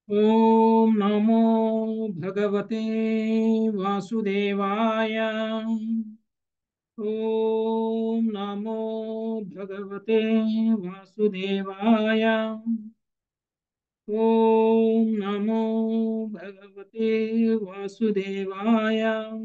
ఓం నమో భగవతే వాసుదేవాయ ఓం నమో భగవతే వాసుదేవాయ ఓం నమో భగవతే వాసుదేవాయ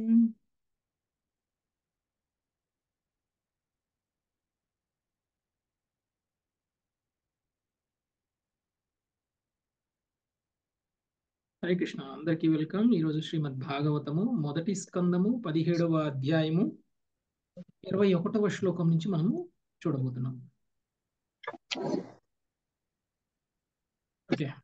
హరే కృష్ణ అందరికీ వెల్కమ్ ఈరోజు శ్రీమద్ భాగవతము మొదటి స్కందము పదిహేడవ అధ్యాయము ఇరవై ఒకటవ శ్లోకం నుంచి మనము చూడబోతున్నాం ఓకే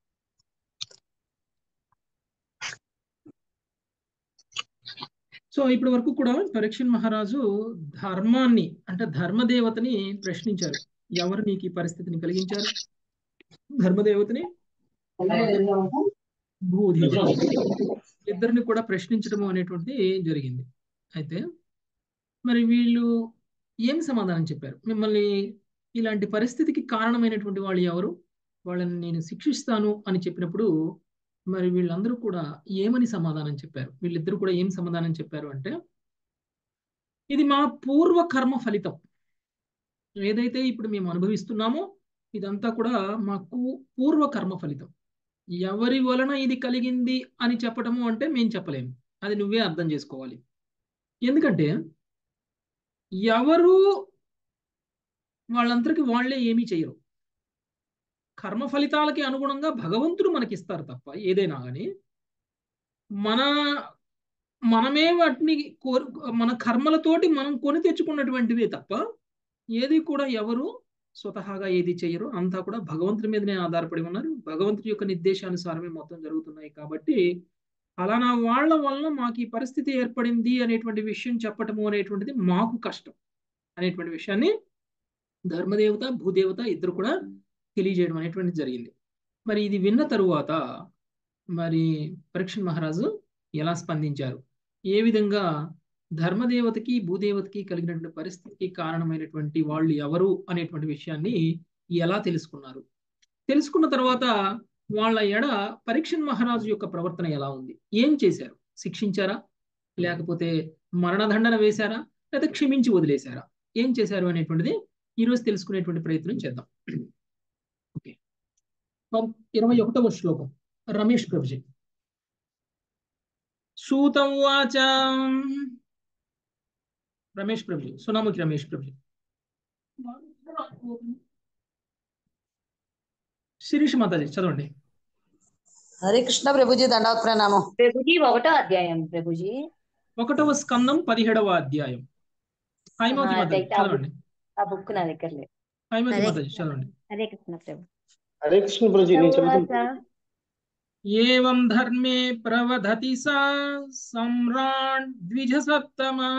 సో ఇప్పటి వరకు కూడా పరీక్షణ్ మహారాజు ధర్మాన్ని అంటే ధర్మదేవతని ప్రశ్నించారు ఎవరు నీకు ఈ పరిస్థితిని కలిగించారు ధర్మదేవతని భూదేవత ఇద్దరిని కూడా ప్రశ్నించడం అనేటువంటి జరిగింది అయితే మరి వీళ్ళు ఏం సమాధానం చెప్పారు మిమ్మల్ని ఇలాంటి పరిస్థితికి కారణమైనటువంటి వాళ్ళు ఎవరు వాళ్ళని నేను శిక్షిస్తాను అని చెప్పినప్పుడు మరి వీళ్ళందరూ కూడా ఏమని సమాధానం చెప్పారు వీళ్ళిద్దరూ కూడా ఏం సమాధానం చెప్పారు అంటే ఇది మా పూర్వ కర్మ ఫలితం ఏదైతే ఇప్పుడు మేము అనుభవిస్తున్నామో ఇదంతా కూడా మాకు పూర్వ కర్మ ఫలితం ఎవరి వలన ఇది కలిగింది అని చెప్పటము అంటే మేము చెప్పలేము అది నువ్వే అర్థం చేసుకోవాలి ఎందుకంటే ఎవరు వాళ్ళందరికీ వాళ్లే ఏమీ చేయరు కర్మ ఫలితాలకి అనుగుణంగా భగవంతుడు మనకిస్తారు తప్ప ఏదైనా కానీ మన మనమే వాటిని కోరు మన కర్మలతోటి మనం కొని తెచ్చుకున్నటువంటివే తప్ప ఏది కూడా ఎవరు స్వతహాగా ఏది చేయరు అంతా కూడా భగవంతుడి మీదనే ఆధారపడి ఉన్నారు భగవంతుడి యొక్క నిర్దేశానుసారమే మొత్తం జరుగుతున్నాయి కాబట్టి అలానా వాళ్ళ వలన మాకు ఈ పరిస్థితి ఏర్పడింది అనేటువంటి విషయం చెప్పటము అనేటువంటిది మాకు కష్టం అనేటువంటి విషయాన్ని ధర్మదేవత భూదేవత ఇద్దరు కూడా తెలియజేయడం అనేటువంటిది జరిగింది మరి ఇది విన్న తరువాత మరి పరీక్ష మహారాజు ఎలా స్పందించారు ఏ విధంగా ధర్మదేవతకి భూదేవతకి కలిగినటువంటి పరిస్థితికి కారణమైనటువంటి వాళ్ళు ఎవరు అనేటువంటి విషయాన్ని ఎలా తెలుసుకున్నారు తెలుసుకున్న తర్వాత వాళ్ళ ఎడ పరీక్ష మహారాజు యొక్క ప్రవర్తన ఎలా ఉంది ఏం చేశారు శిక్షించారా లేకపోతే మరణదండన వేశారా లేదా క్షమించి వదిలేశారా ఏం చేశారు అనేటువంటిది ఈరోజు తెలుసుకునేటువంటి ప్రయత్నం చేద్దాం ఓకే ఇరవై ఒకటవ శ్లోకం రమేష్ ప్రభుజీ సూతం వాచ రమేష్ ప్రభుజీ సునాముఖి రమేష్ ప్రభుజీ శిరీష్ మాతాజీ చదవండి హరే కృష్ణ ప్రభుజీ దండవత్ ప్రణామం ప్రభుజీ ఒకటో అధ్యాయం ప్రభుజీ ఒకటవ స్కందం పదిహేడవ అధ్యాయం హైమవతి ఆ, మాతాజీ అయితే ఆ చదవండి ఆ బుక్ నా దగ్గర లేదు హైమవతి హరే మాతాజీ చదవండి హరే కృష్ణ ప్రభు హరే కృష్ణ ప్రభుజీ నేను చెబుతాను ఏవం ధర్మే ప్రవధతి సా సమ్రాట్ ద్విజసత్తమా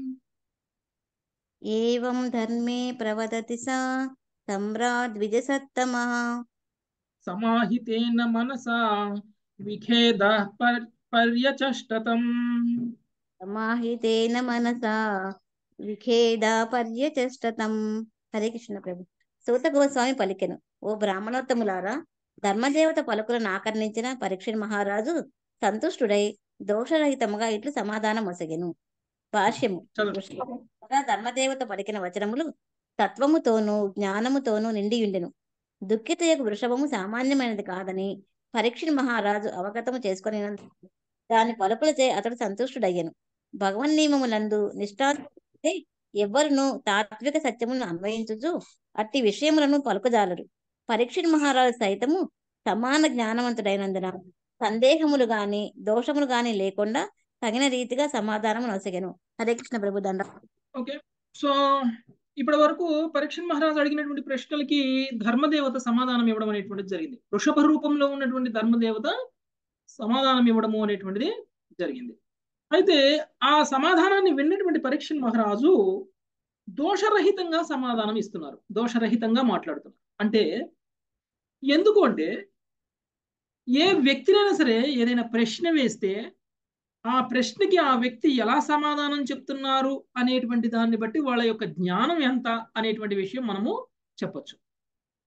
ఏవం ధర్మే ప్రవదతి సా సమ్రాట్ ద్విజసత్తమః సమాహితేన మనసా విఖేద పర్యచష్టతం సమాహితేన మనసా విఖేద పర్యచష్టతం హరే కృష్ణ ప్రభు సూత గోస్వామి పలికెను ఓ బ్రాహ్మణోత్తములారా ధర్మదేవత పలుకులను ఆకర్ణించిన పరీక్ష మహారాజు సంతుష్టుడై దోషరహితముగా ఇట్లు సమాధానం ఒసగెను భాష్యము చదవండి వృషభముగా ధర్మదేవత పలికిన వచనములు తత్వముతోనూ జ్ఞానముతోనూ నిండియుండెను దుఃఖితయకు వృషభము సామాన్యమైనది కాదని పరీక్ష మహారాజు అవగతము చేసుకొని దాని పలుకులచే అతడు సంతుష్టుడయ్యను భగవన్ నియమములందు నిష్ఠా ఎవ్వరును తాత్విక సత్యములను అన్వయించుచు అట్టి విషయములను పలుకుజాలరు పరీక్ష మహారాజు సైతము సమాన జ్ఞానవంతుడైనందున సందేహములు గాని దోషములు గాని లేకుండా తగిన రీతిగా సమాధానం నొసగెను హరే కృష్ణ ప్రభు దండ ఓకే సో ఇప్పటి వరకు పరీక్ష మహారాజు అడిగినటువంటి ప్రశ్నలకి ధర్మదేవత సమాధానం ఇవ్వడం అనేటువంటిది జరిగింది వృషభ రూపంలో ఉన్నటువంటి ధర్మదేవత సమాధానం ఇవ్వడము అనేటువంటిది జరిగింది అయితే ఆ సమాధానాన్ని విన్నటువంటి పరీక్ష మహారాజు దోషరహితంగా సమాధానం ఇస్తున్నారు దోషరహితంగా మాట్లాడుతున్నారు అంటే ఎందుకు అంటే ఏ వ్యక్తినైనా సరే ఏదైనా ప్రశ్న వేస్తే ఆ ప్రశ్నకి ఆ వ్యక్తి ఎలా సమాధానం చెప్తున్నారు అనేటువంటి దాన్ని బట్టి వాళ్ళ యొక్క జ్ఞానం ఎంత అనేటువంటి విషయం మనము చెప్పొచ్చు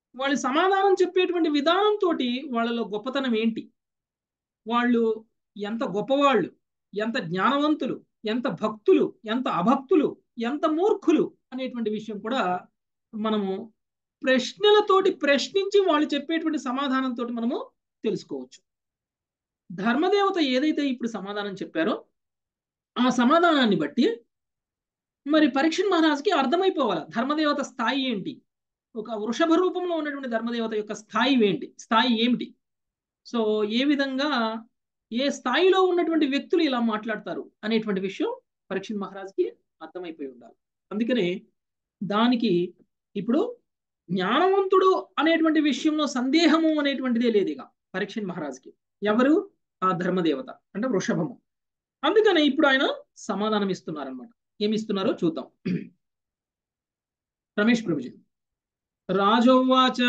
వాళ్ళు సమాధానం చెప్పేటువంటి విధానంతో వాళ్ళలో గొప్పతనం ఏంటి వాళ్ళు ఎంత గొప్పవాళ్ళు ఎంత జ్ఞానవంతులు ఎంత భక్తులు ఎంత అభక్తులు ఎంత మూర్ఖులు అనేటువంటి విషయం కూడా మనము ప్రశ్నలతోటి ప్రశ్నించి వాళ్ళు చెప్పేటువంటి సమాధానంతో మనము తెలుసుకోవచ్చు ధర్మదేవత ఏదైతే ఇప్పుడు సమాధానం చెప్పారో ఆ సమాధానాన్ని బట్టి మరి పరీక్షణ్ మహారాజ్కి అర్థమైపోవాలి ధర్మదేవత స్థాయి ఏంటి ఒక వృషభ రూపంలో ఉన్నటువంటి ధర్మదేవత యొక్క స్థాయి ఏంటి స్థాయి ఏమిటి సో ఏ విధంగా ఏ స్థాయిలో ఉన్నటువంటి వ్యక్తులు ఇలా మాట్లాడతారు అనేటువంటి విషయం పరీక్షణ్ మహారాజ్కి అర్థమైపోయి ఉండాలి అందుకనే దానికి ఇప్పుడు జ్ఞానవంతుడు అనేటువంటి విషయంలో సందేహము అనేటువంటిదే లేదు ఇక పరీక్షణ్ మహారాజ్కి ఎవరు ఆ ధర్మదేవత అంటే వృషభము అందుకనే ఇప్పుడు ఆయన సమాధానం ఇస్తున్నారనమాట ఏమి ఇస్తున్నారో చూద్దాం రమేష్ ప్రభుజీ రాజోవాచ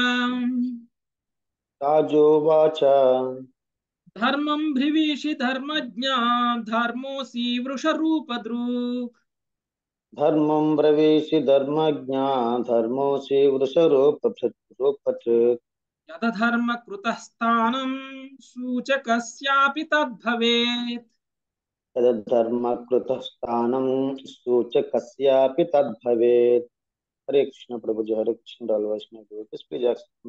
రాజోవాచ ధర్మం భ్రివీషి ధర్మజ్ఞా ధర్మోసి వృషరూపద్రూక్ ధర్మం ప్రవేశి ధర్మజ్ఞా ధర్మోసి వృషరూపృత్ యదధర్మ కృతస్థానం సూచకస్యాపి తద్భవేత్ తదధర్మ కృత స్థానం సూచకస్యాపి తద్భవేత్ హరే కృష్ణ ప్రభుజీ హరే కృష్ణ రాల్ వైష్ణవ ప్లీజ్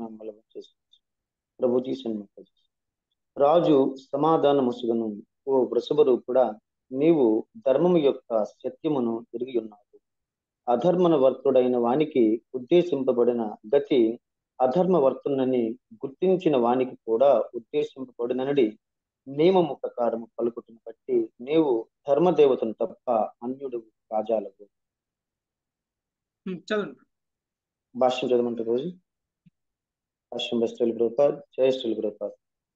ప్రభుజీ సన్ముఖ రాజు సమాధాన ముసుగను ఓ వృషభ రూపుడా నీవు ధర్మము యొక్క సత్యమును ఎరిగి ఉన్నావు అధర్మన వర్తుడైన వానికి ఉద్దేశింపబడిన గతి అధర్మ వర్తునని గుర్తించిన వానికి కూడా ఉద్దేశింపబడినది నియమము ప్రకారము పలుకుతున్న బట్టి నీవు ధర్మదేవతను తప్ప అన్యుడు రాజాలకు చదవండి భాష్యం చదవమంటారు రోజు భాష్యం బెస్టల్ ప్రభుపాద్ జయస్టల్ ప్రభుపాద్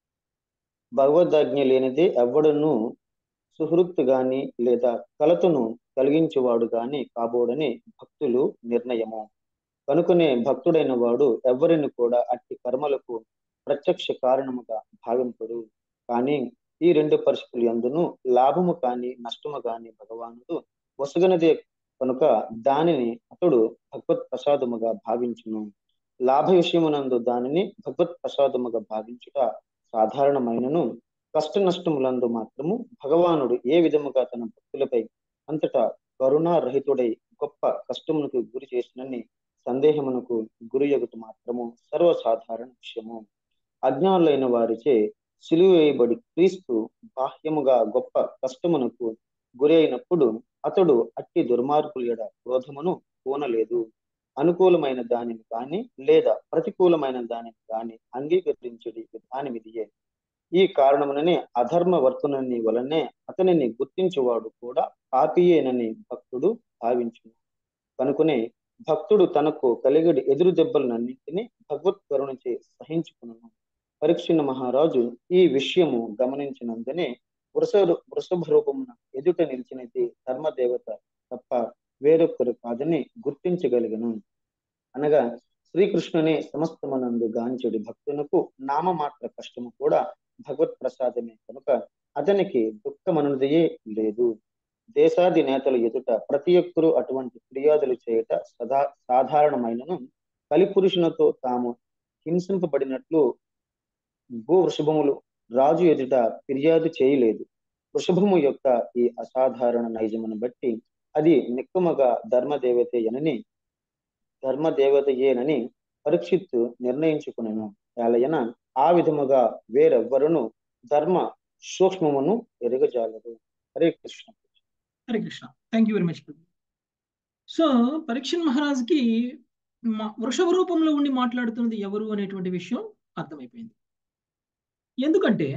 భగవద్ఆజ్ఞ లేనిదే ఎవ్వడను సుహృత్తు గాని లేదా కలతను కలిగించేవాడు గాని కాబోడని భక్తులు నిర్ణయము కనుకనే భక్తుడైన వాడు ఎవరిని కూడా అట్టి కర్మలకు ప్రత్యక్ష కారణముగా భావింపడు కానీ ఈ రెండు పరిస్థితులు ఎందును లాభము కాని నష్టము కాని భగవానుడు వసుగనదే కనుక దానిని అతడు భగవత్ ప్రసాదముగా భావించును లాభ విషయమునందు దానిని భగవత్ ప్రసాదముగా భావించుట సాధారణమైనను కష్ట నష్టములందు మాత్రము భగవానుడు ఏ విధముగా తన భక్తులపై అంతటా కరుణారహితుడై గొప్ప కష్టమునకు గురి చేసినని సందేహమునకు గురి ఎగుట మాత్రము సర్వసాధారణ విషయము అజ్ఞానులైన వారిచే సిలువ వేయబడి క్రీస్తు బాహ్యముగా గొప్ప కష్టమునకు గురి అయినప్పుడు అతడు అట్టి దుర్మార్గుల ఎడ క్రోధమును కోనలేదు అనుకూలమైన దానిని కాని లేదా ప్రతికూలమైన దానిని కాని అంగీకరించడి విధానమిదియే ఈ కారణముననే అధర్మ వర్తనని వలనే అతనిని గుర్తించువాడు కూడా పాపియేనని భక్తుడు భావించును కనుకనే భక్తుడు తనకు కలిగడి ఎదురు దెబ్బలనన్నింటినీ భగవత్ కరుణచే సహించుకును పరీక్షణ మహారాజు ఈ విషయము గమనించినందునే వృష వృషభ రూపమున ఎదుట నిలిచినది ధర్మదేవత తప్ప వేరొక్కరు కాదని గుర్తించగలిగను అనగా శ్రీకృష్ణుని సమస్తమనందు గాంచుడి భక్తునకు నామమాత్ర కష్టము కూడా భగవత్ ప్రసాదమే కనుక అతనికి దుఃఖమనుదియే లేదు దేశాది నేతల ఎదుట ప్రతి ఒక్కరూ అటువంటి ఫిర్యాదులు చేయట సదా సాధారణమైనను కలిపురుషునితో తాము హింసింపబడినట్లు భూ వృషభములు రాజు ఎదుట ఫిర్యాదు చేయలేదు వృషభము యొక్క ఈ అసాధారణ నైజమును బట్టి అది నిక్కుమగా ధర్మదేవతేయనని ధర్మదేవతయేనని పరీక్షిత్తు నిర్ణయించుకునేను ఏలయన ఆ విధముగా వేరెవ్వరును ధర్మ సూక్ష్మమును ఎరగజాలరు Hare Krishna Hare Krishna thank you very much so పరీక్షణ్ మహారాజ్కి వృషభ రూపంలో ఉండి మాట్లాడుతున్నది ఎవరు అనేటువంటి విషయం అర్థమైపోయింది ఎందుకంటే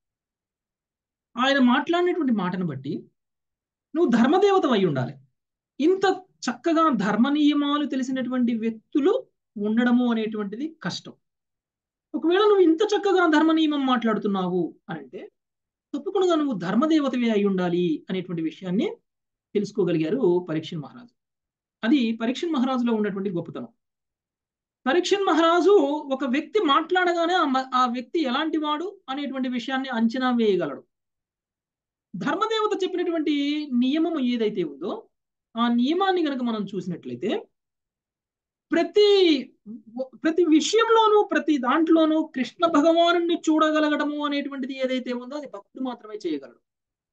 ఆయన మాట్లాడినటువంటి మాటను బట్టి నువ్వు ధర్మదేవత అయి ఉండాలి ఇంత చక్కగా ధర్మ నియమాలు తెలిసినటువంటి వ్యక్తులు ఉండడము అనేటువంటిది కష్టం ఒకవేళ నువ్వు ఇంత చక్కగా ధర్మ నియమం మాట్లాడుతున్నావు అంటే తప్పకుండా నువ్వు ధర్మదేవతవే అయి ఉండాలి అనేటువంటి విషయాన్ని తెలుసుకోగలిగారు పరీక్షణ్ మహారాజు అది పరీక్షణ్ మహారాజులో ఉన్నటువంటి గొప్పతనం పరీక్షణ్ మహారాజు ఒక వ్యక్తి మాట్లాడగానే ఆ వ్యక్తి ఎలాంటి వాడు అనేటువంటి విషయాన్ని అంచనా వేయగలడు ధర్మదేవత చెప్పినటువంటి నియమం ఏదైతే ఉందో ఆ నియమాన్ని కనుక మనం చూసినట్లయితే ప్రతి ప్రతి విషయంలోనూ ప్రతి దాంట్లోనూ కృష్ణ భగవాను చూడగలగడము అనేటువంటిది ఏదైతే ఉందో అది భక్తుడు మాత్రమే చేయగలడు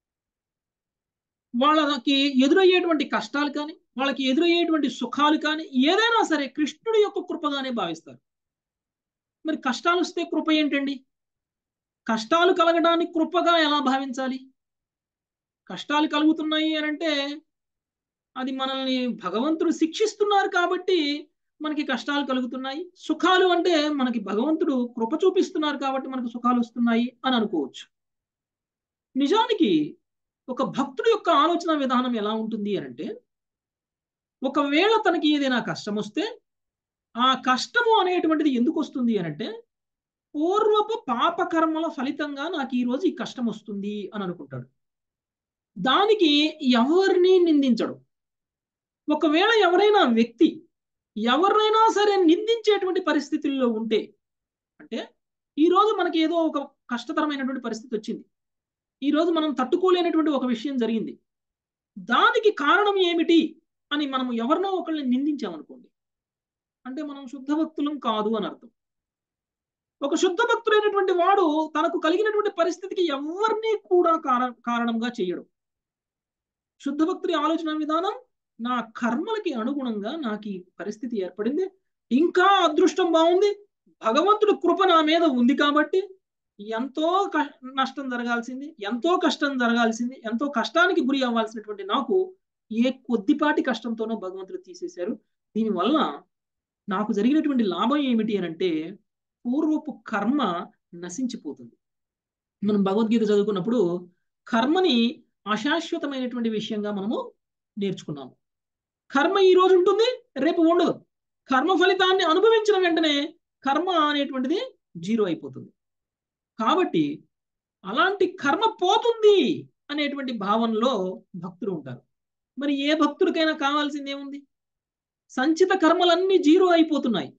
వాళ్ళకి ఎదురయ్యేటువంటి కష్టాలు కానీ వాళ్ళకి ఎదురయ్యేటువంటి సుఖాలు కానీ ఏదైనా సరే కృష్ణుడి యొక్క కృపగానే భావిస్తారు మరి కష్టాలు వస్తే కృప ఏంటండి కష్టాలు కలగడానికి కృపగా ఎలా భావించాలి కష్టాలు కలుగుతున్నాయి అని అంటే అది మనల్ని భగవంతుడు శిక్షిస్తున్నారు కాబట్టి మనకి కష్టాలు కలుగుతున్నాయి సుఖాలు అంటే మనకి భగవంతుడు కృప చూపిస్తున్నారు కాబట్టి మనకు సుఖాలు వస్తున్నాయి అని అనుకోవచ్చు నిజానికి ఒక భక్తుడి యొక్క ఆలోచన విధానం ఎలా ఉంటుంది అని అంటే ఒకవేళ తనకి ఏదైనా కష్టం వస్తే ఆ కష్టము అనేటువంటిది ఎందుకు వస్తుంది అని అంటే పూర్వపు పాపకర్మల ఫలితంగా నాకు ఈ రోజు ఈ కష్టం వస్తుంది అని అనుకుంటాడు దానికి ఎవరిని నిందించడు ఒకవేళ ఎవరైనా వ్యక్తి ఎవరినైనా సరే నిందించేటువంటి పరిస్థితుల్లో ఉంటే అంటే ఈరోజు మనకి ఏదో ఒక కష్టతరమైనటువంటి పరిస్థితి వచ్చింది ఈరోజు మనం తట్టుకోలేనటువంటి ఒక విషయం జరిగింది దానికి కారణం ఏమిటి అని మనం ఎవరినో ఒకళ్ళని నిందించామనుకోండి అంటే మనం శుద్ధ భక్తులం కాదు అని అర్థం ఒక శుద్ధ భక్తుడైనటువంటి వాడు తనకు కలిగినటువంటి పరిస్థితికి ఎవరిని కూడా కారణంగా చేయడు శుద్ధ భక్తుడి ఆలోచన విధానం నా కర్మలకి అనుగుణంగా నాకు ఈ పరిస్థితి ఏర్పడింది ఇంకా అదృష్టం బాగుంది భగవంతుడు కృప నా మీద ఉంది కాబట్టి ఎంతో నష్టం జరగాల్సింది ఎంతో కష్టం జరగాల్సింది ఎంతో కష్టానికి గురి అవ్వాల్సినటువంటి నాకు ఏ కొద్దిపాటి కష్టంతోనో భగవంతుడు తీసేశారు దీనివల్ల నాకు జరిగినటువంటి లాభం ఏమిటి అని అంటే పూర్వపు కర్మ నశించిపోతుంది మనం భగవద్గీత చదువుకున్నప్పుడు కర్మని అశాశ్వతమైనటువంటి విషయంగా మనము నేర్చుకున్నాము కర్మ ఈ రోజు ఉంటుంది రేపు ఉండదు కర్మ ఫలితాన్ని అనుభవించిన వెంటనే కర్మ అనేటువంటిది జీరో అయిపోతుంది కాబట్టి అలాంటి కర్మ పోతుంది అనేటువంటి భావనలో భక్తులు ఉంటారు మరి ఏ భక్తుడికైనా కావాల్సింది ఏముంది సంచిత కర్మలన్నీ జీరో అయిపోతున్నాయి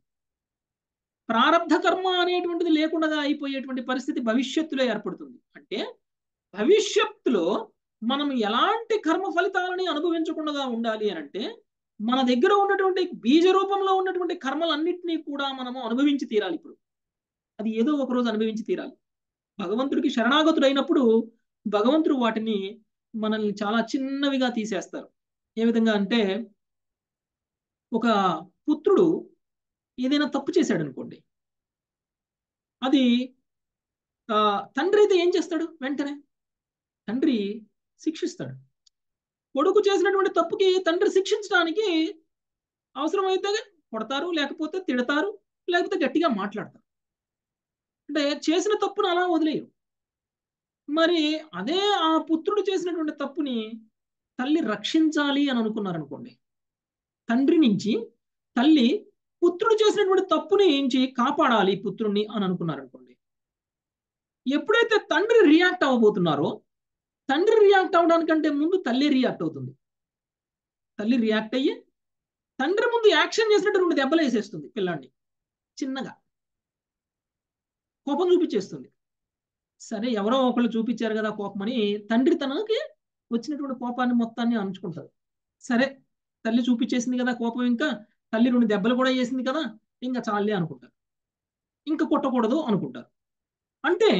ప్రారంధ కర్మ అనేటువంటిది లేకుండా అయిపోయేటువంటి పరిస్థితి భవిష్యత్తులో ఏర్పడుతుంది అంటే భవిష్యత్తులో మనం ఎలాంటి కర్మ ఫలితాలని అనుభవించకుండా ఉండాలి అని అంటే మన దగ్గర ఉన్నటువంటి బీజ రూపంలో ఉన్నటువంటి కర్మలన్నింటినీ కూడా మనము అనుభవించి తీరాలి ఇప్పుడు అది ఏదో ఒక రోజు అనుభవించి తీరాలి భగవంతుడికి శరణాగతుడైనప్పుడు భగవంతుడు వాటిని మనల్ని చాలా చిన్నవిగా తీసేస్తారు ఏ విధంగా అంటే ఒక పుత్రుడు ఏదైనా తప్పు చేశాడు అనుకోండి అది తండ్రి అయితే ఏం చేస్తాడు వెంటనే తండ్రి శిక్షిస్తాడు కొడుకు చేసినటువంటి తప్పుకి తండ్రి శిక్షించడానికి అవసరమైతే కొడతారు లేకపోతే తిడతారు లేకపోతే గట్టిగా మాట్లాడతారు అంటే చేసిన తప్పును అలా వదిలేయరు మరి అదే ఆ పుత్రుడు చేసినటువంటి తప్పుని తల్లి రక్షించాలి అని అనుకున్నారు అనుకోండి తండ్రి నుంచి తల్లి పుత్రుడు చేసినటువంటి తప్పుని ఏంచి కాపాడాలి పుత్రుణ్ణి అని అనుకున్నారు అనుకోండి ఎప్పుడైతే తండ్రి రియాక్ట్ అవ్వబోతున్నారో తండ్రి రియాక్ట్ అవడానికంటే ముందు తల్లి రియాక్ట్ అవుతుంది తల్లి రియాక్ట్ అయ్యి తండ్రి ముందు యాక్షన్ చేసినట్టు రెండు దెబ్బలు వేసేస్తుంది పిల్లాడిని చిన్నగా కోపం చూపించేస్తుంది సరే ఎవరో ఒకళ్ళు చూపించారు కదా కోపం అని తండ్రి తనకి వచ్చినటువంటి కోపాన్ని మొత్తాన్ని అంచుకుంటారు సరే తల్లి చూపించేసింది కదా కోపం ఇంకా తల్లి రెండు దెబ్బలు కూడా వేసింది కదా ఇంకా చాలే అనుకుంటారు ఇంకా కొట్టకూడదు అనుకుంటారు అంటే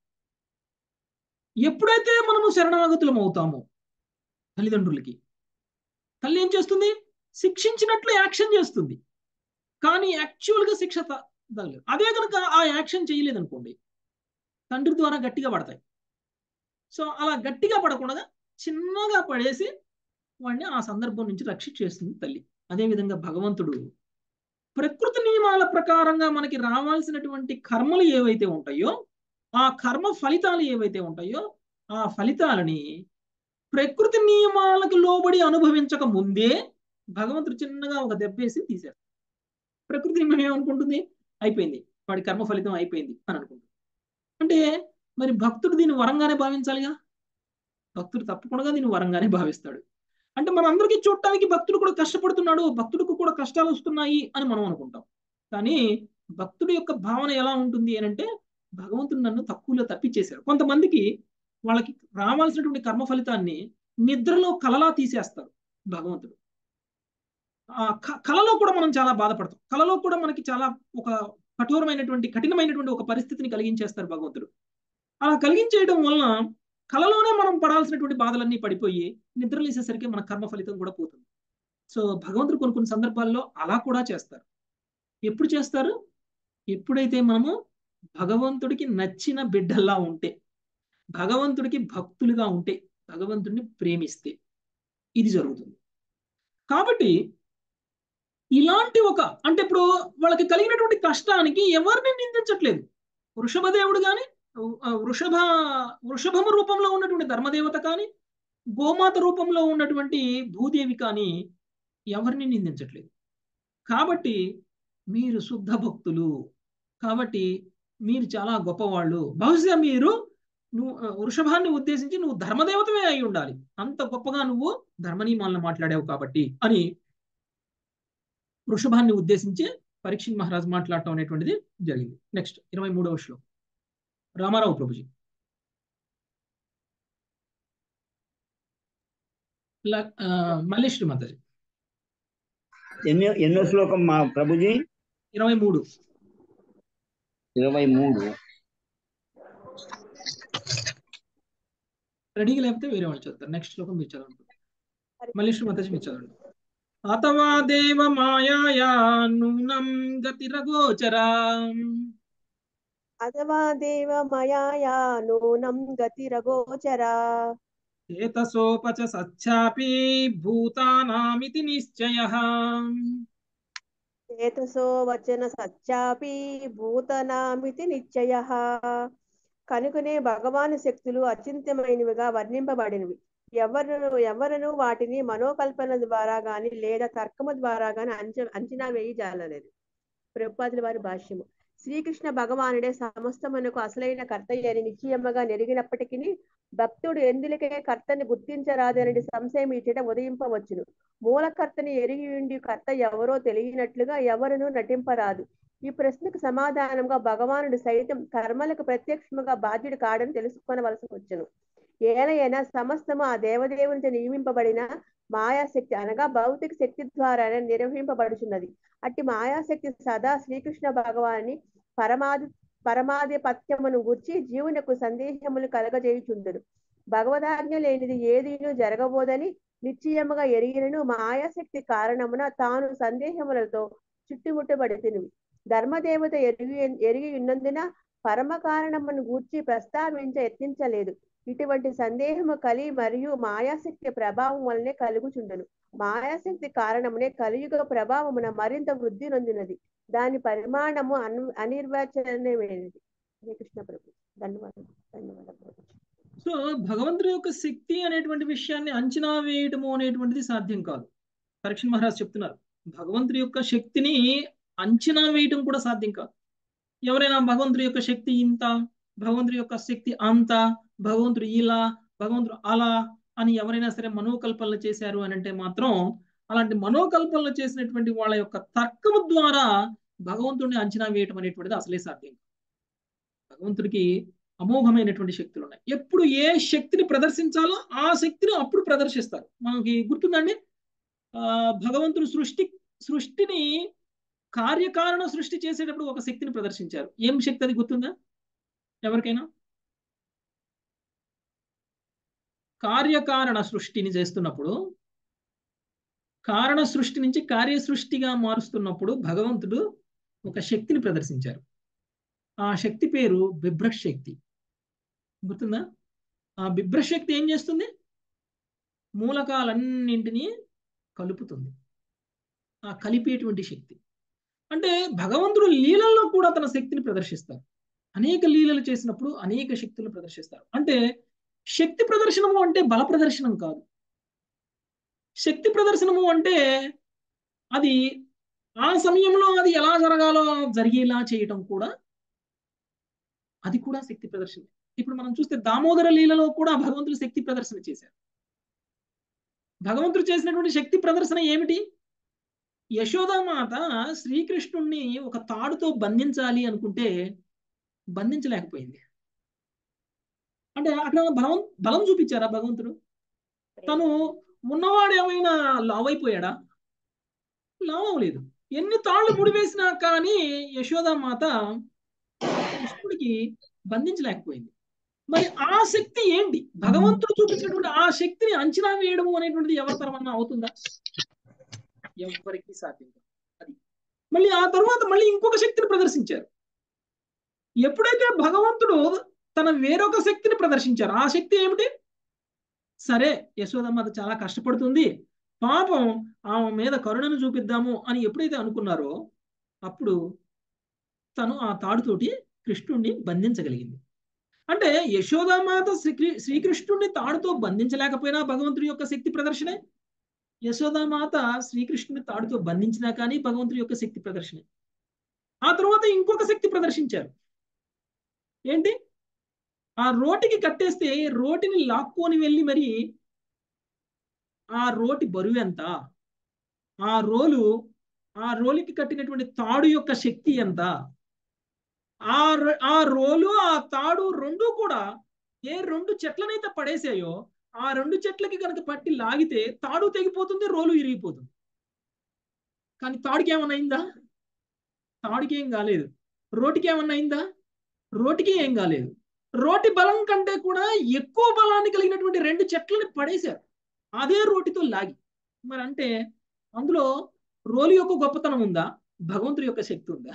ఎప్పుడైతే మనము శరణాగతులం అవుతామో తల్లిదండ్రులకి తల్లి ఏం చేస్తుంది శిక్షించినట్లు యాక్షన్ చేస్తుంది కానీ యాక్చువల్గా శిక్ష తగలేదు అదే కనుక ఆ యాక్షన్ చేయలేదనుకోండి తండ్రి ద్వారా గట్టిగా పడతాయి సో అలా గట్టిగా పడకుండా చిన్నగా పడేసి వాడిని ఆ సందర్భం నుంచి రక్షించేస్తుంది తల్లి అదేవిధంగా భగవంతుడు ప్రకృతి నియమాల ప్రకారంగా మనకి రావాల్సినటువంటి కర్మలు ఏవైతే ఉంటాయో ఆ కర్మ ఫలితాలు ఏవైతే ఉంటాయో ఆ ఫలితాలని ప్రకృతి నియమాలకు లోబడి అనుభవించక ముందే భగవంతుడు చిన్నగా ఒక దెబ్బేసి తీశారు ప్రకృతి నియమం ఏమనుకుంటుంది అయిపోయింది వాడి కర్మ ఫలితం అయిపోయింది అని అనుకుంటుంది అంటే మరి భక్తుడు దీన్ని వరంగానే భావించాలిగా భక్తుడు తప్పకుండా దీన్ని వరంగానే భావిస్తాడు అంటే మన అందరికీ చూడటానికి భక్తుడు కూడా కష్టపడుతున్నాడు భక్తుడికి కూడా కష్టాలు వస్తున్నాయి అని మనం అనుకుంటాం కానీ భక్తుడి యొక్క భావన ఎలా ఉంటుంది అని అంటే భగవంతుడు నన్ను తక్కువలో తప్పించేశారు కొంతమందికి వాళ్ళకి రావాల్సినటువంటి కర్మ ఫలితాన్ని నిద్రలో కలలా తీసేస్తారు భగవంతుడు ఆ క- కలలో కూడా మనం చాలా బాధపడతాం కలలో కూడా మనకి చాలా ఒక కఠోరమైనటువంటి కఠినమైనటువంటి ఒక పరిస్థితిని కలిగించేస్తారు భగవంతుడు అలా కలిగించేయడం వలన కలలోనే మనం పడాల్సినటువంటి బాధలన్నీ పడిపోయి నిద్రలేసేసరికి మన కర్మ ఫలితం కూడా పోతుంది సో భగవంతుడు కొన్ని కొన్ని సందర్భాల్లో అలా కూడా చేస్తారు ఎప్పుడు చేస్తారు ఎప్పుడైతే మనము భగవంతుడికి నచ్చిన బిడ్డల్లా ఉంటే భగవంతుడికి భక్తులుగా ఉంటే భగవంతుడిని ప్రేమిస్తే ఇది జరుగుతుంది కాబట్టి ఇలాంటి ఒక అంటే ఇప్పుడు వాళ్ళకి కలిగినటువంటి కష్టానికి ఎవరిని నిందించట్లేదు వృషభదేవుడు కానీ వృషభ వృషభము రూపంలో ఉన్నటువంటి ధర్మదేవత కానీ గోమాత రూపంలో ఉన్నటువంటి భూదేవి కానీ ఎవరిని నిందించట్లేదు కాబట్టి మీరు శుద్ధ భక్తులు కాబట్టి మీరు చాలా గొప్పవాళ్ళు బహుశా మీరు నువ్వు ఆ, వృషభాన్ని ఉద్దేశించి నువ్వు ధర్మదేవతమే అయి ఉండాలి అంత గొప్పగా నువ్వు ధర్మనియమాలను మాట్లాడావు కాబట్టి అని వృషభాన్ని ఉద్దేశించి పరీక్షణ్ మహారాజ్ మాట్లాడటం అనేటువంటిది జరిగింది నెక్స్ట్ ఇరవై మూడవ శ్లోకం రామారావు ప్రభుజీ ల- ఆ, మల్లేశ్వరి మాతాజీ ఎన్నో ఎన్నో శ్లోకం మా ప్రభుజీ ఇరవై మూడు ఇరవై మూడు రెడీగా లేకపోతే వేరే వాళ్ళు చదువుతారు నెక్స్ట్ శ్లోకం మీరు చదవండి మల్లేశ్వరి మాతాజీ మీరు చదవండి అథవా దేవ మాయాయా నూనం గతిరగోచరా అథవా దేవ మయాయా నూనం గతిరగోచరా ఏతసోపచ సచ్చాపి భూతానామితి నిశ్చయః చేతసో వచన సత్యాపి భూతనామితి నిశ్చయ కనుకనే భగవాను శక్తులు అచింత్యమైనవిగా వర్ణింపబడినవి ఎవరు ఎవరను వాటిని మనోకల్పన ద్వారా గాని లేదా తర్కము ద్వారా గాని అంచ అంచనా వేయి జాలలేదు ప్రభుపాదుల వారి భాష్యము శ్రీకృష్ణ భగవానుడే సమస్తమునకు అసలైన కర్త అని నిశ్చయముగా నెరిగినప్పటికీ భక్తుడు ఎందులకే కర్తని గుర్తించరాదనని సంశయం ఇచ్చట ఉదయింపవచ్చును మూలకర్తని ఎరిగి ఉండి కర్త ఎవరో తెలియనట్లుగా ఎవరునూ నటింపరాదు ఈ ప్రశ్నకు సమాధానంగా భగవానుడు సైతం కర్మలకు ప్రత్యక్షముగా బాధ్యుడు కాడని తెలుసుకొనవలసి వచ్చును ఏలైనా సమస్తము ఆ దేవదేవునితో నియమింపబడిన మాయాశక్తి అనగా భౌతిక శక్తి ద్వారానే నిర్వహింపబడుచున్నది అట్టి మాయాశక్తి సదా శ్రీకృష్ణ భగవాని పరమాది పరమాధిపత్యమును గూర్చి జీవునకు సందేహములు కలగజేయుచుండును భగవదాజ్ఞ లేనిది ఏదీను జరగబోదని నిశ్చయముగా ఎరిగినను మాయాశక్తి కారణమున తాను సందేహములతో చుట్టుముట్టబడితిను ధర్మదేవత ఎరిగి ఎరిగి ఉన్నందున పరమ కారణమును గూర్చి ప్రస్తావించ యత్నించలేదు ఇటువంటి సందేహము కలి మరియు మాయాశక్తి ప్రభావం వలనే కలుగుచుండును మాయాశక్తి కారణమునే కలియుగ ప్రభావమున మరింత వృద్ధి నొందినది దాని పరిమాణము అను అనిర్వచనమైనది హరే కృష్ణ ప్రభు ధన్యవాదాలు ధన్యవాదాలు ప్రభు సో భగవంతుడి యొక్క శక్తి అనేటువంటి విషయాన్ని అంచనా వేయటము అనేటువంటిది సాధ్యం కాదు పరీక్ష మహారాజ్ చెప్తున్నారు భగవంతుడి యొక్క శక్తిని అంచనా వేయటం కూడా సాధ్యం కాదు ఎవరైనా భగవంతుడి యొక్క శక్తి ఇంత భగవంతుడి యొక్క శక్తి అంత భగవంతుడు ఇలా భగవంతుడు అలా అని ఎవరైనా సరే మనోకల్పనలు చేశారు అని అంటే మాత్రం అలాంటి మనోకల్పనలు చేసినటువంటి వాళ్ళ యొక్క తర్కము ద్వారా భగవంతుడిని అంచనా వేయటం అనేటువంటిది అసలే సాధ్యం కాదు. భగవంతుడికి అమోఘమైనటువంటి శక్తులు ఉన్నాయి ఎప్పుడు ఏ శక్తిని ప్రదర్శించాలో ఆ శక్తిని అప్పుడు ప్రదర్శిస్తారు మనకి గుర్తుందండి ఆ భగవంతుడు సృష్టి సృష్టిని కార్యకారణ సృష్టి చేసేటప్పుడు ఒక శక్తిని ప్రదర్శించారు ఏం శక్తి అది గుర్తుందా ఎవరికైనా కార్యకారణ సృష్టిని చేస్తున్నప్పుడు కారణ సృష్టి నుంచి కార్య సృష్టిగా మారుస్తున్నప్పుడు భగవంతుడు ఒక శక్తిని ప్రదర్శించారు ఆ శక్తి పేరు బిభ్రష్ శక్తి గుర్తుందా ఆ బిభ్రష్ శక్తి ఏం చేస్తుంది మూలకాలన్నింటినీ కలుపుతుంది ఆ కలిపేటువంటి శక్తి అంటే భగవంతుడు లీలల్లో కూడా తన శక్తిని ప్రదర్శిస్తారు అనేక లీలలు చేసినప్పుడు అనేక శక్తులను ప్రదర్శిస్తారు అంటే శక్తి ప్రదర్శనము అంటే బల ప్రదర్శనం కాదు శక్తి ప్రదర్శనము అంటే అది ఆ సమయంలో అది ఎలా జరగాలో జరిగేలా చేయటం కూడా అది కూడా శక్తి ప్రదర్శన ఇప్పుడు మనం చూస్తే దామోదర లీలలో కూడా భగవంతుడు శక్తి ప్రదర్శన చేశారు భగవంతుడు చేసినటువంటి శక్తి ప్రదర్శన ఏమిటి యశోదామాత శ్రీకృష్ణుణ్ణి ఒక తాడుతో బంధించాలి అనుకుంటే బంధించలేకపోయింది అంటే అట్లా బలం బలం చూపించారా భగవంతుడు తను ఉన్నవాడు ఏమైనా లావ్ అయిపోయాడా లాభం లేదు ఎన్ని తాళ్ళు ముడివేసినా కానీ యశోదామాత కృష్ణుడికి బంధించలేకపోయింది మరి ఆ శక్తి ఏంటి భగవంతుడు చూపించినటువంటి ఆ శక్తిని అంచనా వేయడము అనేటువంటిది ఎవరి తరమన్నా అవుతుందా ఎవరికి సాధ్యం కాదు అది మళ్ళీ ఆ తర్వాత మళ్ళీ ఇంకొక శక్తిని ప్రదర్శించారు ఎప్పుడైతే భగవంతుడు తన వేరొక శక్తిని ప్రదర్శించారు ఆ శక్తి ఏమిటి సరే యశోదమ్మ అది చాలా కష్టపడుతుంది పాపం ఆమె మీద కరుణను చూపిద్దాము అని ఎప్పుడైతే అనుకున్నారో అప్పుడు తను ఆ తాడుతోటి కృష్ణుణ్ణి బంధించగలిగింది అంటే యశోదామాత శ్రీ శ్రీకృష్ణుడిని తాడుతో బంధించలేకపోయినా భగవంతుడి యొక్క శక్తి ప్రదర్శనే యశోదామాత శ్రీకృష్ణుని తాడుతో బంధించినా కానీ భగవంతుడి యొక్క శక్తి ప్రదర్శనే ఆ తర్వాత ఇంకొక శక్తి ప్రదర్శించారు ఏంటి ఆ రోటికి కట్టేస్తే రోటిని లాక్కొని వెళ్ళి మరి ఆ రోటి బరువు ఎంత ఆ రోలు ఆ రోలికి కట్టినటువంటి తాడు యొక్క శక్తి ఎంత ఆ ఆ రోలు ఆ తాడు రెండు కూడా ఏ రెండు చెట్లనైతే పడేసాయో ఆ రెండు చెట్లకి కనుక పట్టి లాగితే తాడు తెగిపోతుంది రోలు ఇరిగిపోతుంది కానీ తాడుకి ఏమన్నా అయిందా తాడుకి ఏం కాలేదు రోటికి ఏమన్నా అయిందా రోటికి ఏం కాలేదు రోటి బలం కంటే కూడా ఎక్కువ బలాన్ని కలిగినటువంటి రెండు చెట్లని పడేశారు అదే రోటితో లాగి మరి అంటే అందులో రోలు యొక్క గొప్పతనం ఉందా భగవంతుడి యొక్క శక్తి ఉందా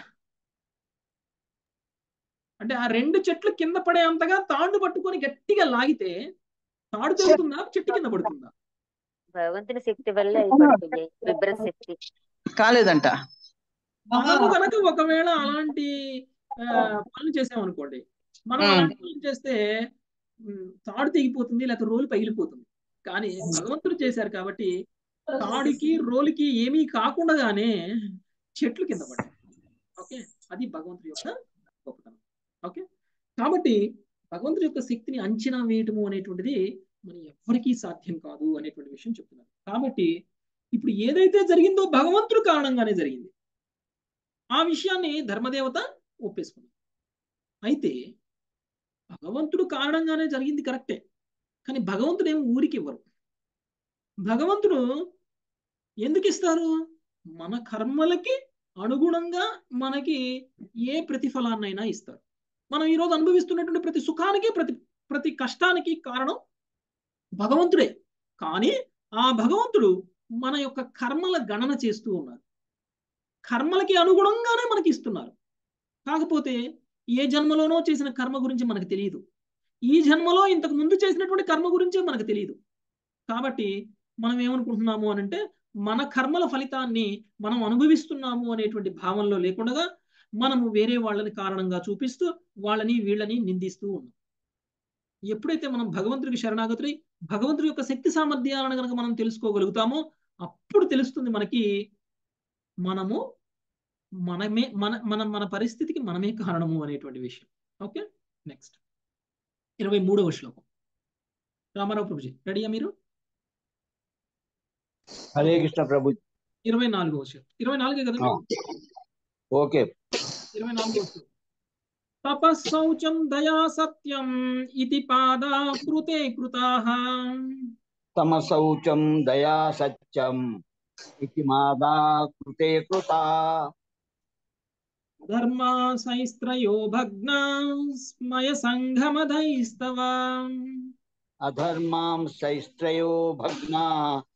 అంటే ఆ రెండు చెట్లు కింద పడే అంతగా తాడు పట్టుకొని గట్టిగా లాగితే తాడు తెగుతుందా చెట్టు కింద పడుతుందా భగవంతుని శక్తి వల్ల అయిపడుతుంది విభ్ర శక్తి కాలేదంట మనము కనుక ఒకవేళ అలాంటి పనులు చేసామనుకోండి మనం అలాంటి పనులు చేస్తే తాడు తెగిపోతుంది లేకపోతే రోలు పగిలిపోతుంది కానీ భగవంతుడు చేశారు కాబట్టి తాడుకి రోలుకి ఏమీ కాకుండానే చెట్లు కింద పడ్డాయి ఓకే అది భగవంతుడి యొక్క గొప్పతనం ఓకే కాబట్టి భగవంతుడి యొక్క శక్తిని అంచనా వేయటము అనేటువంటిది మన ఎవరికీ సాధ్యం కాదు అనేటువంటి విషయం చెప్తున్నారు కాబట్టి ఇప్పుడు ఏదైతే జరిగిందో భగవంతుడు కారణంగానే జరిగింది ఆ విషయాన్ని ధర్మదేవత ఒప్పేసుకున్నారు అయితే భగవంతుడు కారణంగానే జరిగింది కరెక్టే కానీ భగవంతుడు ఏమి ఊరికి ఇవ్వరు భగవంతుడు ఎందుకు ఇస్తారు మన కర్మలకి అనుగుణంగా మనకి ఏ ప్రతిఫలాన్నైనా ఇస్తారు మనం ఈరోజు అనుభవిస్తున్నటువంటి ప్రతి సుఖానికి ప్రతి ప్రతి కష్టానికి కారణం భగవంతుడే కానీ ఆ భగవంతుడు మన యొక్క కర్మల గణన చేస్తూ ఉన్నారు కర్మలకి అనుగుణంగానే మనకి ఇస్తున్నారు కాకపోతే ఏ జన్మలోనో చేసిన కర్మ గురించి మనకు తెలియదు ఈ జన్మలో ఇంతకు ముందు చేసినటువంటి కర్మ గురించే మనకు తెలియదు కాబట్టి మనం ఏమనుకుంటున్నాము అని అంటే మన కర్మల ఫలితాన్ని మనం అనుభవిస్తున్నాము అనేటువంటి భావనలో లేకుండా మనము వేరే వాళ్ళని కారణంగా చూపిస్తూ వాళ్ళని వీళ్ళని నిందిస్తూ ఉన్నాం ఎప్పుడైతే మనం భగవంతుడికి శరణాగతులై భగవంతుడి యొక్క శక్తి సామర్థ్యాలను కనుక మనం తెలుసుకోగలుగుతామో అప్పుడు తెలుస్తుంది మనకి మనము మనమే మన మన మన పరిస్థితికి మనమే కారణము అనేటువంటి విషయం ఓకే నెక్స్ట్ ఇరవై మూడవ శ్లోకం రామారావు ప్రభుజీ రెడీయా మీరు హరే కృష్ణ ప్రభు ఇరవై నాలుగవ శ్లోకం ఇరవై నాలుగే కదా ఓకే ఇరవై నాలుగవ శ్లోకం తపస్సౌచం దయా సత్యం ఇది పాదా కృతే కృతాః తమసౌచం దయా సత్యం ఇది మాదా కృతే కృత ధర్మా సైస్త్రయో భగ్నా స్మయ సంఘమధైస్తవ అధర్మాం శైస్త్రయో భగ్నా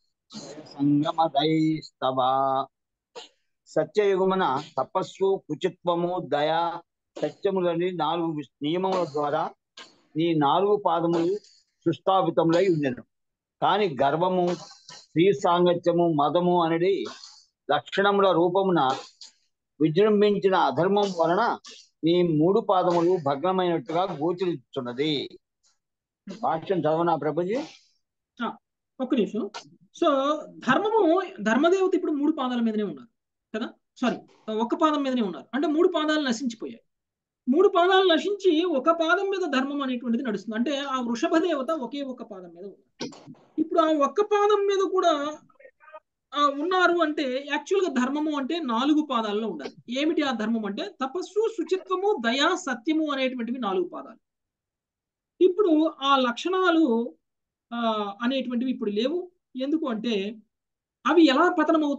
సంగమదైస్తవ సత్యయుగమున తపస్సు కుచిత్వము దయ సత్యములని నాలుగు విస్- నియమముల ద్వారా ఈ నాలుగు పాదములు సుస్థాపితములై ఉండెను కాని గర్వము స్త్రీ సాంగత్యము మదము అనేది లక్షణముల రూపమున విజృంభించిన అధర్మం వలన ఈ మూడు పాదములు భగ్నమైనట్టుగా గోచరిస్తున్నది భాష్యం చదవనా ప్రభుజీ ఒక్క నిమిషం సో ధర్మము ధర్మదేవత ఇప్పుడు మూడు పాదాల మీదనే ఉన్నారు కదా సారీ ఒక్క పాదం మీదనే ఉన్నారు అంటే మూడు పాదాలు నశించిపోయాయి మూడు పాదాలు నశించి ఒక పాదం మీద ధర్మం అనేటువంటిది నడుస్తుంది అంటే ఆ వృషభ దేవత ఒకే ఒక పాదం మీద ఉన్నారు ఇప్పుడు ఆ ఒక్క పాదం మీద కూడా ఆ, ఉన్నారు అంటే యాక్చువల్ గా ధర్మము అంటే నాలుగు పాదాల్లో ఉండాలి ఏమిటి ఆ ధర్మం అంటే తపస్సు శుచిత్వము దయా సత్యము అనేటువంటివి నాలుగు పాదాలు ఇప్పుడు ఆ లక్షణాలు ఆ అనేటువంటివి ఇప్పుడు లేవు ఎందుకు అంటే అవి ఎలా పతనం అవుతాయి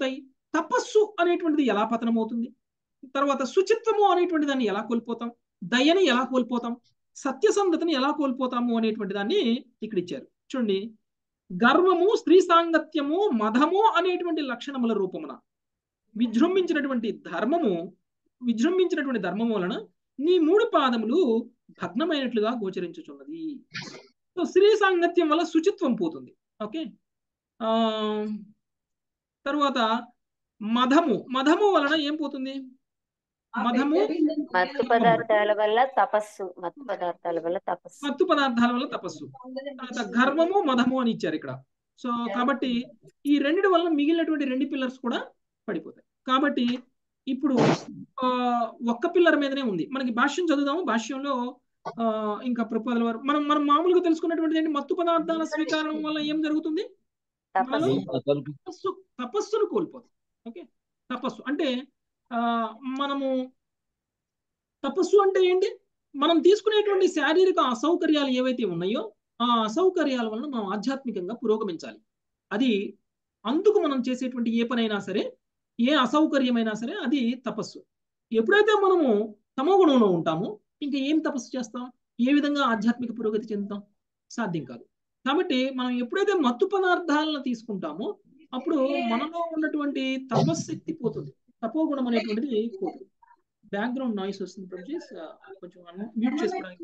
తపస్సు అనేటువంటిది ఎలా పతనమవుతుంది తర్వాత శుచిత్వము అనేటువంటి దాన్ని ఎలా కోల్పోతాం దయని ఎలా కోల్పోతాం సత్యసంధతని ఎలా కోల్పోతాము అనేటువంటి దాన్ని ఇక్కడ ఇచ్చారు చూడండి గర్వము స్త్రీ సాంగత్యము మదము అనేటువంటి లక్షణముల రూపమున విజృంభించినటువంటి ధర్మము విజృంభించినటువంటి ధర్మము వలన నీ మూడు పాదములు భగ్నమైనట్లుగా గోచరించుచున్నది సో స్త్రీ సాంగత్యం వల్ల శుచిత్వం పోతుంది ఓకే ఆ తర్వాత మదము మదము వలన ఏం పోతుంది మదము మత్తు పదార్థాల వల్ల తపస్సు మత్తు పదార్థాల వల్ల తపస్సు మత్తు పదార్థాల వల్ల తపస్సు తర్వాత గర్వము మదము అని ఇచ్చారు ఇక్కడ సో కాబట్టి ఈ రెండిటి వల్ల మిగిలినటువంటి రెండు పిల్లర్స్ కూడా పడిపోతాయి కాబట్టి ఇప్పుడు ఆ, ఒక్క పిల్లర్ మీదనే ఉంది మనకి భాష్యం చదువుదాము భాష్యంలో ఆ, ఇంకా ప్రపోజల్ వరకు మనం మనం మామూలుగా తెలుసుకున్నటువంటి ఏంటి మత్తు పదార్థాల స్వీకారం వల్ల ఏం జరుగుతుంది మనలో తపస్సు తపస్సు తపస్సును కోల్పోతాం ఓకే తపస్సు అంటే ఆ మనము తపస్సు అంటే ఏంటి మనం తీసుకునేటువంటి శారీరక అసౌకర్యాలు ఏవైతే ఉన్నాయో ఆ అసౌకర్యాల వలన మనం ఆధ్యాత్మికంగా పురోగమించాలి అది అందుకు మనం చేసేటువంటి ఏ పనైనా సరే ఏ అసౌకర్యమైనా సరే అది తపస్సు ఎప్పుడైతే మనము తమో గుణంలో ఉంటామో ఇంకా ఏం తపస్సు చేస్తాం ఏ విధంగా ఆధ్యాత్మిక పురోగతి చెందుతాం సాధ్యం కాదు కాబట్టి మనం ఎప్పుడైతే మత్తు పదార్థాలను తీసుకుంటామో అప్పుడు మనలో ఉన్నటువంటి తపశక్తి పోతుంది తపోగుణం అనేటువంటిది పోతుంది బ్యాక్గ్రౌండ్ నాయిస్ వస్తుంది ప్రొడ్యూస్ కొంచెం మ్యూట్ చేసుకోవడానికి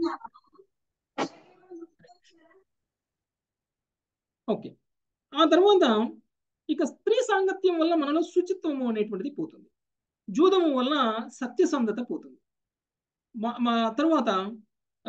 ఓకే ఆ తర్వాత ఇక స్త్రీ సాంగత్యం వల్ల మనలో శుచిత్వము అనేటువంటిది పోతుంది జూదము వల్ల సత్యసంధత పోతుంది మా- మా తర్వాత ఆ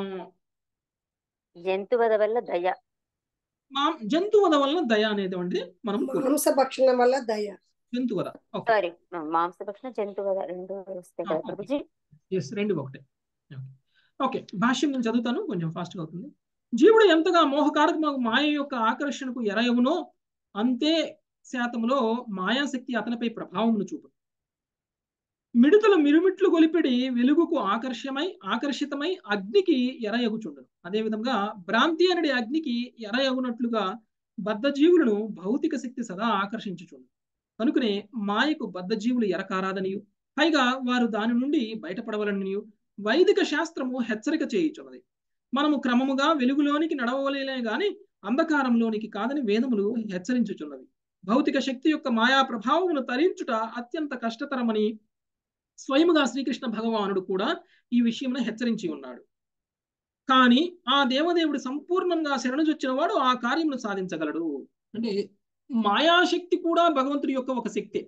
జంతువద వల్ల దయ మా జంతువద వల్ల దయ అనేటువంటిది మనం కోల్పోతాం. మాంసభక్షణం వల్ల దయ జంతువద ఓకే సారీ మాంసభక్షణ జంతువద రెండు వస్తాయి కదా ఓకే. ప్రభుజీ ఎస్ రెండు ఒకటే ఓకే భాష్యం నేను చదువుతాను కొంచెం ఫాస్ట్గా అవుతుంది జీవుడు ఎంతగా మోహకారక మాయ యొక్క ఆకర్షణకు ఎరయవునో అంతే శాతంలో మాయాశక్తి అతనిపై ప్రభావమును చూపు మిడుతలు మిరుమిట్లు గొలిపిడి వెలుగుకు ఆకర్షమై ఆకర్షితమై అగ్నికి ఎరయగుచుండను అదేవిధంగా భ్రాంతి అనడి అగ్నికి ఎరయగునట్లుగా బద్ధజీవులను భౌతిక శక్తి సదా ఆకర్షించుచుండు కనుకనే మాయకు బద్ధజీవులు ఎరకారాదనియు పైగా వారు దాని నుండి బయటపడవలనియు వైదిక శాస్త్రము హెచ్చరిక చేయుచున్నది మనము క్రమముగా వెలుగులోనికి నడవలేనే గాని అంధకారంలోనికి కాదని వేదములు హెచ్చరించుచున్నవి భౌతిక శక్తి యొక్క మాయా ప్రభావమును తరించుట అత్యంత కష్టతరమని స్వయముగా శ్రీకృష్ణ భగవానుడు కూడా ఈ విషయమును హెచ్చరించి ఉన్నాడు కానీ ఆ దేవదేవుడు సంపూర్ణంగా శరణుజొచ్చిన వాడు ఆ కార్యమును సాధించగలడు అంటే మాయాశక్తి కూడా భగవంతుడి యొక్క ఒక శక్తి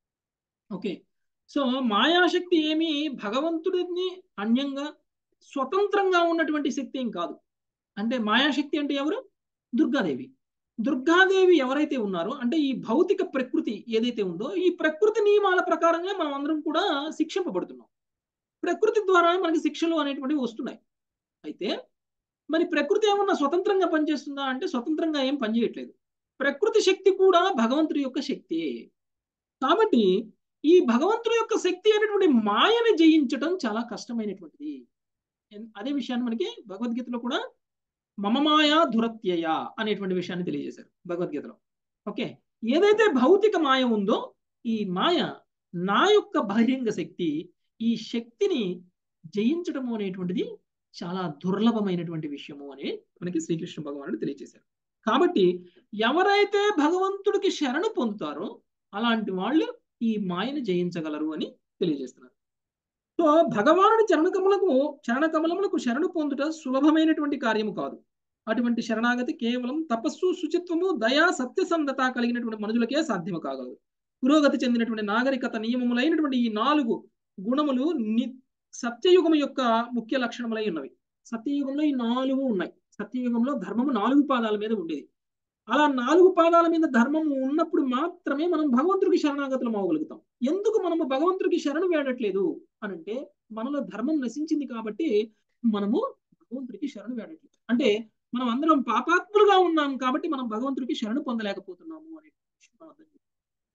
ఓకే సో మాయాశక్తి ఏమి భగవంతుడిని అన్యంగా స్వతంత్రంగా ఉన్నటువంటి శక్తి ఏం కాదు అంటే మాయాశక్తి అంటే ఎవరు దుర్గాదేవి దుర్గాదేవి ఎవరైతే ఉన్నారో అంటే ఈ భౌతిక ప్రకృతి ఏదైతే ఉందో ఈ ప్రకృతి నియమాల ప్రకారంగా మనం అందరం కూడా శిక్షింపబడుతున్నాం ప్రకృతి ద్వారా మనకి శిక్షలు అనేటువంటివి వస్తున్నాయి అయితే మరి ప్రకృతి ఏమన్నా స్వతంత్రంగా పనిచేస్తుందా అంటే స్వతంత్రంగా ఏం పనిచేయట్లేదు ప్రకృతి శక్తి కూడా భగవంతుడి యొక్క శక్తి కాబట్టి ఈ భగవంతుడి యొక్క శక్తి అనేటువంటి మాయని జయించడం చాలా కష్టమైనటువంటిది ఎన్- అదే విషయాన్ని మనకి భగవద్గీతలో కూడా మమ మాయా దురత్యయ అనేటువంటి విషయాన్ని తెలియజేశారు భగవద్గీతలో ఓకే ఏదైతే భౌతిక మాయ ఉందో ఈ మాయ నా యొక్క బహిరంగ శక్తి ఈ శక్తిని జయించడము అనేటువంటిది చాలా దుర్లభమైనటువంటి విషయము అని మనకి శ్రీకృష్ణ భగవానుడు తెలియజేశారు కాబట్టి ఎవరైతే భగవంతుడికి శరణు పొందుతారో అలాంటి వాళ్ళు ఈ మాయను జయించగలరు అని తెలియజేస్తున్నారు సో భగవానుడి చరణకములకు చరణకమలములకు శరణు పొందుట సులభమైనటువంటి కార్యము కాదు అటువంటి శరణాగతి కేవలం తపస్సు శుచిత్వము దయా సత్యసంధత కలిగినటువంటి మనుషులకే సాధ్యము కాగలదు పురోగతి చెందినటువంటి నాగరికత నియమములైనటువంటి ఈ నాలుగు గుణములు ని సత్యయుగం యొక్క ముఖ్య లక్షణములై ఉన్నవి సత్యయుగంలో ఈ నాలుగు ఉన్నాయి సత్యయుగంలో ధర్మము నాలుగు పాదాల మీద ఉండేది అలా నాలుగు పాదాల మీద ధర్మము ఉన్నప్పుడు మాత్రమే మనం భగవంతుడికి శరణాగతులం అవ్వగలుగుతాం ఎందుకు మనము భగవంతుడికి శరణు వేడట్లేదు అనంటే మనలో ధర్మం నశించింది కాబట్టి మనము భగవంతుడికి శరణు వేడట్లేదు అంటే మనం అందరం పాపాత్ములుగా ఉన్నాం కాబట్టి మనం భగవంతుడికి శరణు పొందలేకపోతున్నాము అనే విషయం మనం అర్థం చేసుకోవాలి.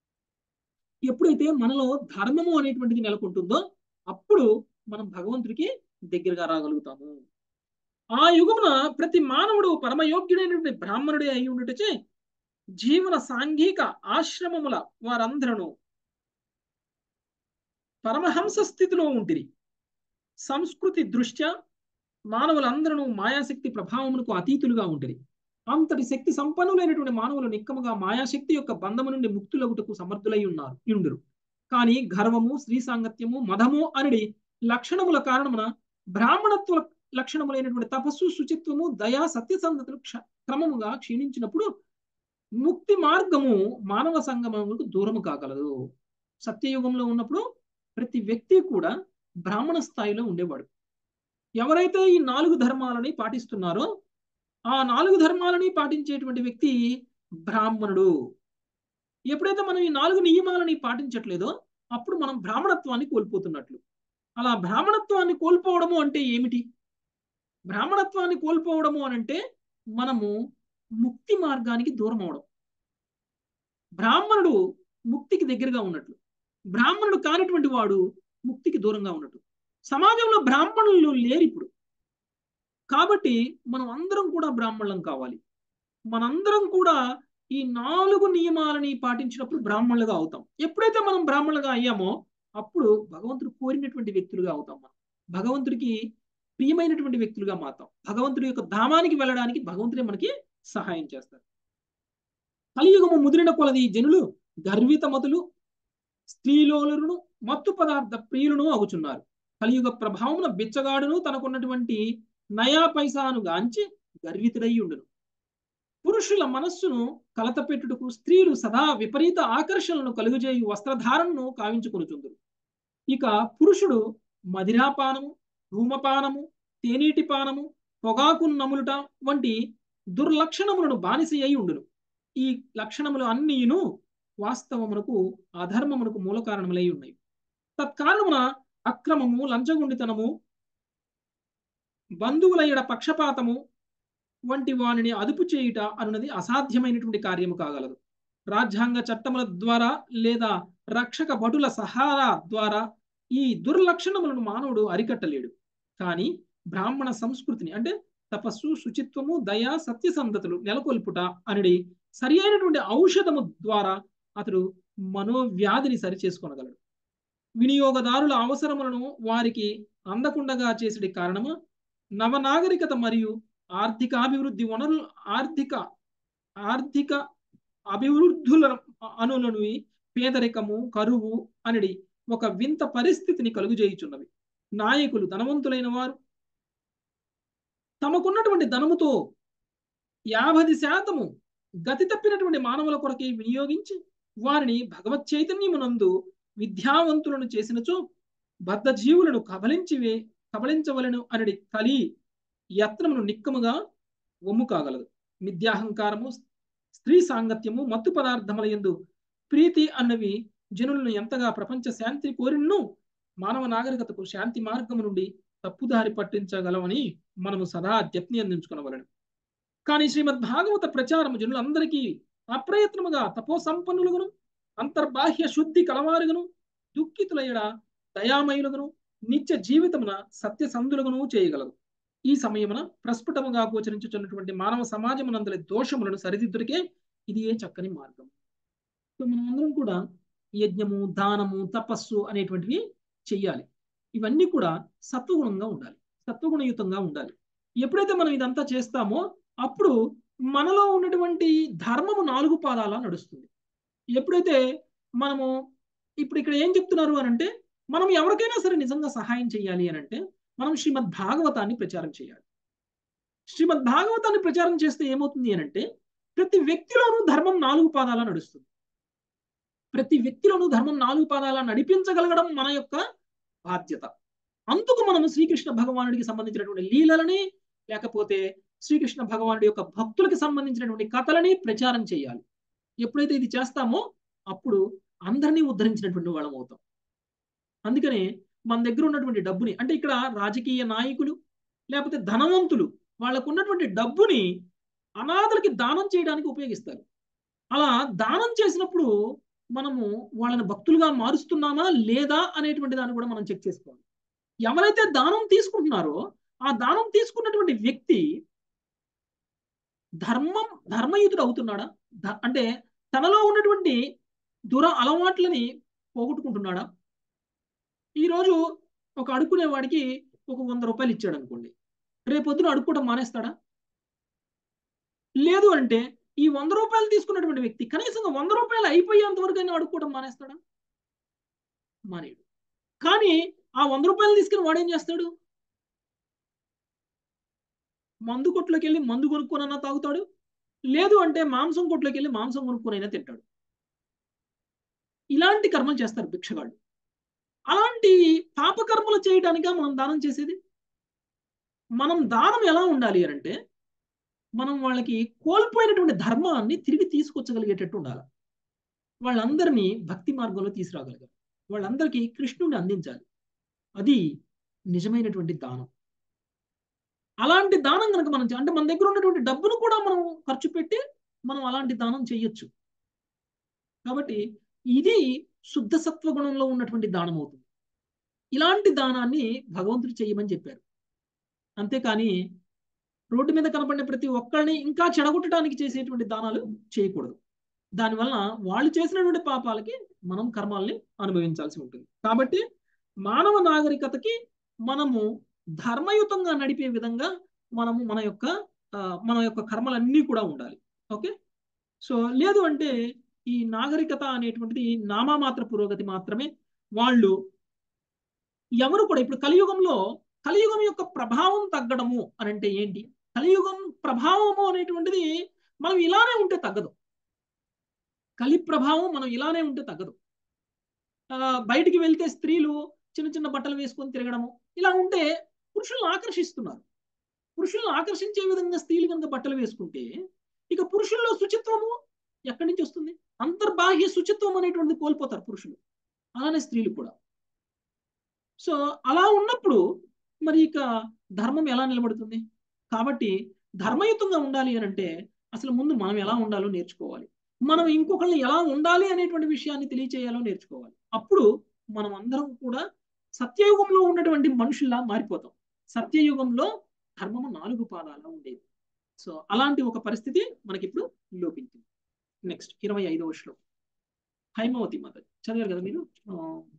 ఎప్పుడైతే మనలో ధర్మము అనేటువంటిది నెలకొంటుందో అప్పుడు మనం భగవంతుడికి దగ్గరగా రాగలుగుతాము ఆ యుగమున ప్రతి మానవుడు పరమయోగ్యుడైనటువంటి బ్రాహ్మణుడే అయి ఉండుటచే జీవన సాంఘిక ఆశ్రమముల వారందరూ పరమహంస స్థితిలో ఉంటిరి సంస్కృతి దృష్ట్యా మానవులందరూ మాయాశక్తి ప్రభావమునకు అతీతులుగా ఉంటిరి అంతటి శక్తి సంపన్నులైనటువంటి మానవులు నిక్కముగా మాయాశక్తి యొక్క బంధము నుండి ముక్తులగుటకు సమర్థులై ఉన్నారు ఉండురు కానీ గర్వము స్త్రీ సాంగత్యము మదము అనేది లక్షణముల కారణమున బ్రాహ్మణత్వ లక్షణములైనటువంటి తపస్సు శుచిత్వము దయా సత్యసంధతలు క్ష క్రమముగా క్షీణించినప్పుడు ముక్తి మార్గము మానవ సంగమములకు దూరము కాగలదు సత్యయుగంలో ఉన్నప్పుడు ప్రతి వ్యక్తి కూడా బ్రాహ్మణ స్థాయిలో ఉండేవాడు ఎవరైతే ఈ నాలుగు ధర్మాలని పాటిస్తున్నారో ఆ నాలుగు ధర్మాలని పాటించేటువంటి వ్యక్తి బ్రాహ్మణుడు ఎప్పుడైతే మనం ఈ నాలుగు నియమాలని పాటించట్లేదో అప్పుడు మనం బ్రాహ్మణత్వాన్ని కోల్పోతున్నట్లు అలా బ్రాహ్మణత్వాన్ని కోల్పోవడము అంటే ఏమిటి బ్రాహ్మణత్వాన్ని కోల్పోవడము అని అంటే మనము ముక్తి మార్గానికి దూరం అవడం బ్రాహ్మణుడు ముక్తికి దగ్గరగా ఉన్నట్లు బ్రాహ్మణుడు కానిటువంటి వాడు ముక్తికి దూరంగా ఉన్నట్టు సమాజంలో బ్రాహ్మణులు లేరు ఇప్పుడు కాబట్టి మనం అందరం కూడా బ్రాహ్మణులం కావాలి మనందరం కూడా ఈ నాలుగు నియమాలని పాటించినప్పుడు బ్రాహ్మణులుగా అవుతాం ఎప్పుడైతే మనం బ్రాహ్మణులుగా అయ్యామో అప్పుడు భగవంతుడు కోరినటువంటి వ్యక్తులుగా అవుతాం మనం భగవంతుడికి ప్రియమైనటువంటి వ్యక్తులుగా మాతాం భగవంతుడి యొక్క ధామానికి వెళ్ళడానికి భగవంతుడే మనకి సహాయం చేస్తారు కలియుగము ముదిరిన కొలది జనులు గర్వితమతులు స్త్రీలోలును మత్తు పదార్థ ప్రియులను అగుచున్నారు కలియుగ ప్రభావమున బిచ్చగాడును తనకున్నటువంటి నయా పైసాను గాంచి గర్వితుడై ఉండును పురుషుల మనస్సును కలతపెట్టుటకు స్త్రీలు సదా విపరీత ఆకర్షణలను కలుగజేయు వస్త్రధారణను కావించుకొనుచుందురు ఇక పురుషుడు మదిరాపానము ధూమపానము తేనీటి పానము పొగాకు నములుట వంటి దుర్లక్షణములను బానిస అయి ఉండును ఈ లక్షణములు అన్నీను వాస్తవమునకు అధర్మమునకు మూల కారణములై ఉన్నాయి తత్కారణమున అక్రమము లంచగొండితనము బంధువుల ఎడ పక్షపాతము వంటి వానిని అదుపు చేయుట అనున్నది అసాధ్యమైనటువంటి కార్యము కాగలదు రాజ్యాంగ చట్టముల ద్వారా లేదా రక్షక భటుల సహారా ద్వారా ఈ దుర్లక్షణములను మానవుడు అరికట్టలేడు కానీ బ్రాహ్మణ సంస్కృతిని అంటే తపస్సు శుచిత్వము దయ సత్యసంధతలు నెలకొల్పుట అనేది సరి అయినటువంటి ఔషధము ద్వారా అతడు మనోవ్యాధిని సరిచేసుకోనగలడు వినియోగదారుల అవసరములను వారికి అందకుండగా చేసే కారణము నవనాగరికత మరియు ఆర్థిక అభివృద్ధి వనరులు ఆర్థిక ఆర్థిక అభివృద్ధుల అనులను పేదరికము కరువు అనేది ఒక వింత పరిస్థితిని కలుగుజేయుచున్నవి నాయకులు ధనవంతులైన వారు తమకున్నటువంటి ధనముతో యాభై శాతము గతి తప్పినటువంటి మానవుల కొరకే వినియోగించి వారిని భగవత్ చైతన్యమునందు విద్యావంతులను చేసినచో బద్ధ జీవులను కబలించివే కబలించవలను అనడి కలి యత్నమును నిక్కముగా ఒమ్ము కాగలదు మిథ్యాహంకారము స్త్రీ సాంగత్యము మత్తు పదార్థముల ఎందు ప్రీతి అన్నవి జనులను ఎంతగా ప్రపంచ శాంతి కోరినను మానవ నాగరికతకు శాంతి మార్గము నుండి తప్పుదారి పట్టించగలమని మనము సదా జప్ని అందించుకునవలను కానీ శ్రీమద్ భాగవత ప్రచారము జనులందరికీ అప్రయత్నముగా తపో సంపన్నులుగును అంతర్బాహ్య శుద్ధి కలవారుగను దుఃఖితులయ్యడ దయామయులుగను నిత్య జీవితమున సత్యసంధులుగను చేయగలదు ఈ సమయమున ప్రస్ఫుటముగా గోచరించుచున్నటువంటి మానవ సమాజమునందలి దోషములను సరిదిద్దుడికే ఇది ఏ చక్కని మార్గం సో మనం అందరం కూడా యజ్ఞము దానము తపస్సు అనేటువంటివి చెయ్యాలి ఇవన్నీ కూడా సత్వగుణంగా ఉండాలి సత్వగుణయుతంగా ఉండాలి ఎప్పుడైతే మనం ఇదంతా చేస్తామో అప్పుడు మనలో ఉన్నటువంటి ధర్మము నాలుగు పాదాల నడుస్తుంది ఎప్పుడైతే మనము ఇప్పుడు ఇక్కడ ఏం చెప్తున్నారు అని అంటే మనం ఎవరికైనా సరే నిజంగా సహాయం చేయాలి అని అంటే మనం శ్రీమద్ భాగవతాన్ని ప్రచారం చేయాలి శ్రీమద్ భాగవతాన్ని ప్రచారం చేస్తే ఏమవుతుంది అని అంటే ప్రతి వ్యక్తిలోనూ ధర్మం నాలుగు పాదాల నడుస్తుంది ప్రతి వ్యక్తిలోనూ ధర్మం నాలుగు పాదాల నడిపించగలగడం మన యొక్క బాధ్యత అందుకు మనము శ్రీకృష్ణ భగవానుడికి సంబంధించినటువంటి లీలలని లేకపోతే శ్రీకృష్ణ భగవానుడి యొక్క భక్తులకు సంబంధించినటువంటి కథలని ప్రచారం చేయాలి ఎప్పుడైతే ఇది చేస్తామో అప్పుడు అందరినీ ఉద్ధరించినటువంటి వాళ్ళం అవుతాం అందుకనే మన దగ్గర ఉన్నటువంటి డబ్బుని అంటే ఇక్కడ రాజకీయ నాయకులు లేకపోతే ధనవంతులు వాళ్ళకు ఉన్నటువంటి డబ్బుని అనాథలకి దానం చేయడానికి ఉపయోగిస్తారు అలా దానం చేసినప్పుడు మనము వాళ్ళని భక్తులుగా మారుస్తున్నామా లేదా అనేటువంటి దాన్ని కూడా మనం చెక్ చేసుకోవాలి ఎవరైతే దానం తీసుకుంటున్నారో ఆ దానం తీసుకున్నటువంటి వ్యక్తి ధర్మం ధర్మయుతుడు అవుతున్నాడా అంటే తనలో ఉన్నటువంటి దుర అలవాట్లని పోగొట్టుకుంటున్నాడా ఈరోజు ఒక అడుక్కునే వాడికి ఒక వంద రూపాయలు ఇచ్చాడు అనుకోండి రేపొద్దున అడుక్కోవడం మానేస్తాడా లేదు అంటే ఈ వంద రూపాయలు తీసుకున్నటువంటి వ్యక్తి కనీసం వంద రూపాయలు అయిపోయేంత వరకు అయినా అడుక్కోవడం మానేస్తాడా మానేడు కానీ ఆ వంద రూపాయలు తీసుకుని వాడేం చేస్తాడు మందు కొట్లోకి వెళ్ళి మందు కొనుక్కొనన్నా తాగుతాడు లేదు అంటే మాంసం కొట్లోకి వెళ్ళి మాంసం కొనుక్కొనైనా తింటాడు ఇలాంటి కర్మలు చేస్తారు భిక్షగాళ్ళు అలాంటి పాపకర్మలు చేయడానికా మనం దానం చేసేది మనం దానం ఎలా ఉండాలి అంటే మనం వాళ్ళకి కోల్పోయినటువంటి ధర్మాన్ని తిరిగి తీసుకొచ్చగలిగేటట్టు ఉండాలి వాళ్ళందరినీ భక్తి మార్గంలో తీసుకురాగలగాలి వాళ్ళందరికీ కృష్ణుడిని అందించాలి అది నిజమైనటువంటి దానం అలాంటి దానం కనుక మనం చే- అంటే మన దగ్గర ఉన్నటువంటి డబ్బును కూడా మనం ఖర్చు పెట్టి మనం అలాంటి దానం చేయొచ్చు కాబట్టి ఇది శుద్ధ సత్వ గుణంలో ఉన్నటువంటి దానం అవుతుంది ఇలాంటి దానాన్ని భగవంతుడు చేయమని చెప్పారు అంతేకాని రోడ్డు మీద కనపడిన ప్రతి ఒక్కరిని ఇంకా చెడగొట్టడానికి చేసేటువంటి దానాలు చేయకూడదు దానివల్ల వాళ్ళు చేసినటువంటి పాపాలకి మనం కర్మాల్ని అనుభవించాల్సి ఉంటుంది కాబట్టి మానవ నాగరికతకి మనము ధర్మయుతంగా నడిపే విధంగా మనము మన యొక్క ఆ, మన యొక్క కర్మలన్నీ కూడా ఉండాలి ఓకే సో లేదు అంటే ఈ నాగరికత అనేటువంటిది నామమాత్ర పురోగతి మాత్రమే వాళ్ళు ఎవరు కూడా ఇప్పుడు కలియుగంలో కలియుగం యొక్క ప్రభావం తగ్గడము అని అంటే ఏంటి కలియుగం ప్రభావము అనేటువంటిది మనం ఇలానే ఉంటే తగ్గదు కలి ప్రభావం మనం ఇలానే ఉంటే తగ్గదు ఆ, బయటికి వెళ్తే స్త్రీలు చిన్న చిన్న బట్టలు వేసుకొని తిరగడము ఇలా ఉంటే పురుషులను ఆకర్షిస్తున్నారు పురుషులను ఆకర్షించే విధంగా స్త్రీలు కనుక బట్టలు వేసుకుంటే ఇక పురుషుల్లో శుచిత్వము ఎక్కడి నుంచి వస్తుంది అంతర్బాహ్య శుచిత్వం అనేటువంటిది కోల్పోతారు పురుషులు అలానే స్త్రీలు కూడా సో అలా ఉన్నప్పుడు మరి ఇక ధర్మం ఎలా నిలబడుతుంది కాబట్టి ధర్మయుతంగా ఉండాలి అని అంటే అసలు ముందు మనం ఎలా ఉండాలో నేర్చుకోవాలి మనం ఇంకొకరిని ఎలా ఉండాలి అనేటువంటి విషయాన్ని తెలియచేయాలో నేర్చుకోవాలి అప్పుడు మనం అందరం కూడా సత్యయుగంలో ఉన్నటువంటి మనుషుల్లా మారిపోతాం సత్యయుగంలో ధర్మము నాలుగు పాదాల ఉండేది సో అలాంటి ఒక పరిస్థితి మనకి ఇప్పుడు లోపించింది నెక్స్ట్ ఇరవై ఐదవ శ్లోకం హైమవతి మాత చదివారు కదా మీరు ఆ,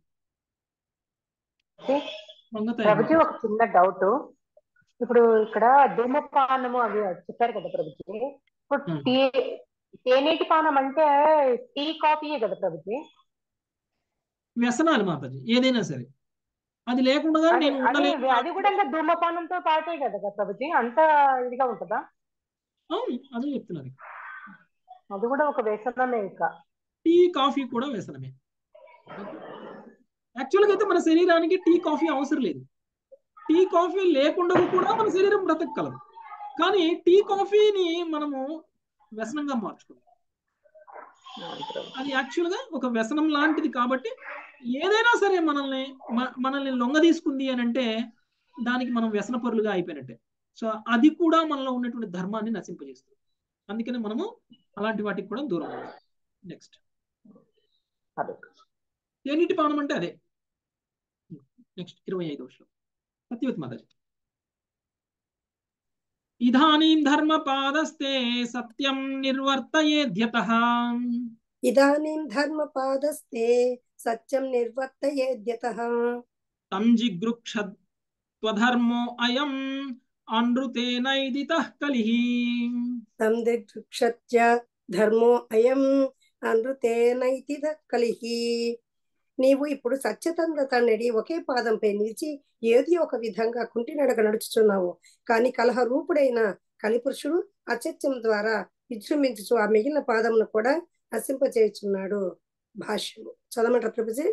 మంగతాయి ప్రభుజీ మాత. ఒక చిన్న డౌట్ ఇప్పుడు ఇక్కడ ధూమపానము అవి చెప్పారు కదా ప్రభుజీ ఇప్పుడు Hmm. టీ తేనీటి పానం అంటే టీ కాఫీయే కదా ప్రభుజీ వ్యసనాలు మాతాజీ ఏదైనా సరే అది లేకుండా అది నేను అది ఉండలేను అది కూడా ఇంకా ధూమపానంతో పాటే కదా కదా ప్రభుజీ అంత ఇదిగా ఉంటుందా అవును అదే చెప్తున్నారు అది కూడా ఒక వ్యసనమే ఇంకా టీ కాఫీ కూడా వ్యసనమే యాక్చువల్గా అయితే మన శరీరానికి టీ కాఫీ అవసరం లేదు టీ కాఫీ లేకుండా కూడా మన శరీరం బ్రతకగలదు కానీ టీ కాఫీని మనము వ్యసనంగా మార్చుకున్నాం అది యాక్చువల్గా ఒక వ్యసనం లాంటిది కాబట్టి ఏదైనా సరే మనల్ని మ- మనల్ని లొంగ తీసుకుంది అని అంటే దానికి మనం వ్యసన పరులుగా అయిపోయినట్టే సో అది కూడా మనలో ఉన్నటువంటి ధర్మాన్ని నశింపజేస్తుంది అందుకని మనము అలాంటి వాటికి కూడా దూరం ఉండాలి నెక్స్ట్ అదే తేనీటి పానం అంటే అదే నెక్స్ట్ ఇరవై ఐదో శ్లోకం సత్యవతి మాతాజీ ఇదానీం ధర్మపాదస్తే సత్యం నిర్వర్తయేద్యత ఇదానీం ధర్మపాదస్తే సత్యం నిర్వర్తయేద్యతః తం జిగృక్షద్వధర్మో అయం అనృతేనైదిత కలిః తం దిక్షత్య ధర్మో అయం అనృతేనైతి కలిహ నీవు ఇప్పుడు సత్యతంత్రత నడి ఒకే పాదంపై నిలిచి ఏది ఒక విధంగా కుంటినడక నడుచుచున్నావు కాని కలహ రూపుడైన కలిపురుషుడు అసత్యం ద్వారా విజృంభించుచు ఆ మిగిలిన పాదమును కూడా నశింపచేయుచున్నాడు భాష్యము చదవమంటారు ప్రభుజీ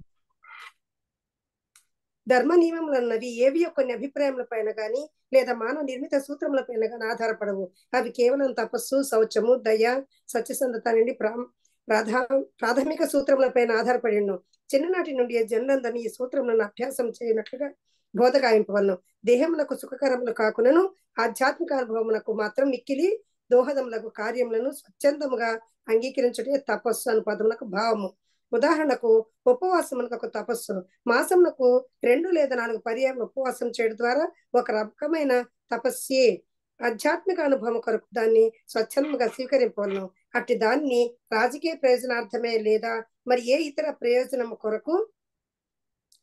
ధర్మ నియమములన్నవి ఏవి కొన్ని అభిప్రాయముల పైన గాని లేదా మానవ నిర్మిత సూత్రముల పైన గాని ఆధారపడవు అవి కేవలం తపస్సు శౌచము దయ సత్యసంధత నుండి ప్రా ప్రాధా ప్రాథమిక సూత్రముల పైన ఆధారపడిను చిన్ననాటి నుండి జనులందరినీ ఈ సూత్రములను అభ్యాసం చేయనట్లుగా బోధ గాయింపవలను దేహమునకు సుఖకరములు కాకునను ఆధ్యాత్మిక అనుభవమునకు మాత్రం మిక్కిలి దోహదములకు కార్యములను స్వచ్ఛందముగా అంగీకరించుటే తపస్సు అను పదమునకు భావము ఉదాహరణకు ఉపవాసమునకు ఒక తపస్సు మాసమునకు రెండు లేదా నాలుగు పర్యాయం ఉపవాసం చేయడం ద్వారా ఒక రకమైన తపస్సే ఆధ్యాత్మిక అనుభవం కొరకు దాన్ని స్వచ్ఛందంగా స్వీకరింపవలను అట్టి దాన్ని రాజకీయ ప్రయోజనార్థమే లేదా మరి ఏ ఇతర ప్రయోజనం కొరకు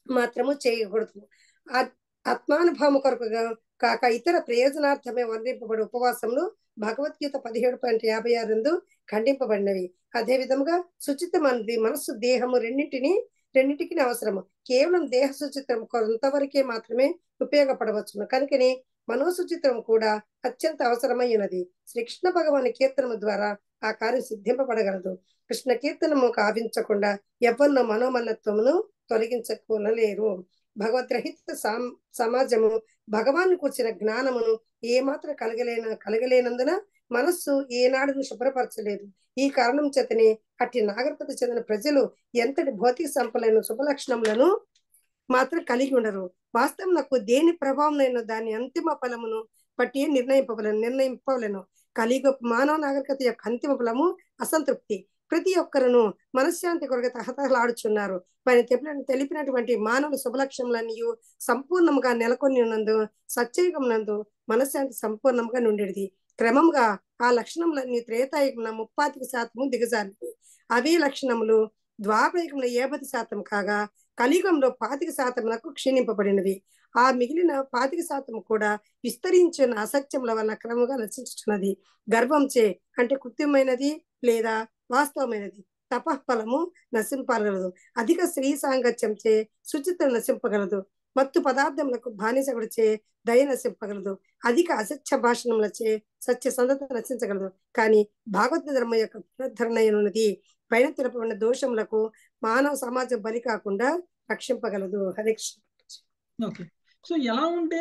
మాత్రము చేయకూడదు ఆ- ఆత్మానుభవం కొరకుగా కాక ఇతర ప్రయోజనార్థమే వర్ణింపబడి ఉపవాసములు భగవద్గీత పదిహేడు పాయింట్ యాభై ఆరు నందు ఖండింపబడినవి అదే విధముగా శుచిత్వమైనది మనస్సు దేహము రెండింటిని రెండింటికి అవసరము కేవలం దేహ శుచిత్వం కొంతవరకే మాత్రమే ఉపయోగపడవచ్చును కనుకనే మనోశుచిత్వం కూడా అత్యంత అవసరమై ఉన్నది శ్రీకృష్ణ భగవాని కీర్తనము ద్వారా ఆ కార్యం సిద్ధింపబడగలదు కృష్ణ కీర్తనము కావించకుండా ఎవరినో మనోమల్లత్వమును తొలగించకూడలేరు భగవద్రహిత సాం సమాజము భగవాన్ కూర్చిన జ్ఞానమును ఏమాత్రం కలగలేన కలగలేనందున మనస్సు ఏనాడును శుభ్రపరచలేదు ఈ కారణం చేతనే అట్టి నాగరికత చెందిన ప్రజలు ఎంతటి భౌతిక సంపదలను శుభలక్షణములను మాత్రం కలిగి ఉండరు వాస్తవం నాకు దేని ప్రభావం దాని అంతిమ ఫలమును బట్టి నిర్ణయింపవలను నిర్ణయింపవలను కలియుగ మానవ నాగరికత యొక్క అంతిమ ఫలము అసంతృప్తి ప్రతి ఒక్కరును మనశ్శాంతి కొరకు తహతహలాడుచున్నారు పైన తెలిపిన తెలిపినటువంటి మానవ శుభలక్షణములన్నీ సంపూర్ణంగా నెలకొని ఉన్నందు సత్యయుగం నందు మనశ్శాంతి సంపూర్ణంగా నుండేది క్రమంగా ఆ లక్షణములన్నీ త్రేతాయుగమున ముప్పాతిక శాతము దిగజారి అవే లక్షణములు ద్వాపరయుగంలో ఏపది శాతం కాగా కలియుగంలో పాతిక శాతములకు క్షీణింపబడినవి ఆ మిగిలిన పాతిక శాతం కూడా విస్తరించిన అసత్యముల వల్ల క్రమంగా నశించుతున్నది గర్వంచే అంటే కృత్యమైనది లేదా వాస్తవమైనది తపఫలము నశింపగలదు అధిక స్త్రీ సాంగత్యంచే శుచిత్వం నశింపగలదు మత్తు పదార్థములకు బానిసగుడిచే దయ నశింపగలదు అధిక అసత్య భాషణములచే సత్య సందత నశించగలదు కానీ భాగవత ధర్మ యొక్క పునరుద్ధరణ ఉన్నది పైన తెలుపబడిన దోషములకు మానవ సమాజం బలి కాకుండా రక్షింపగలదు హరే కృష్ణ ఓకే సో ఎలా ఉంటే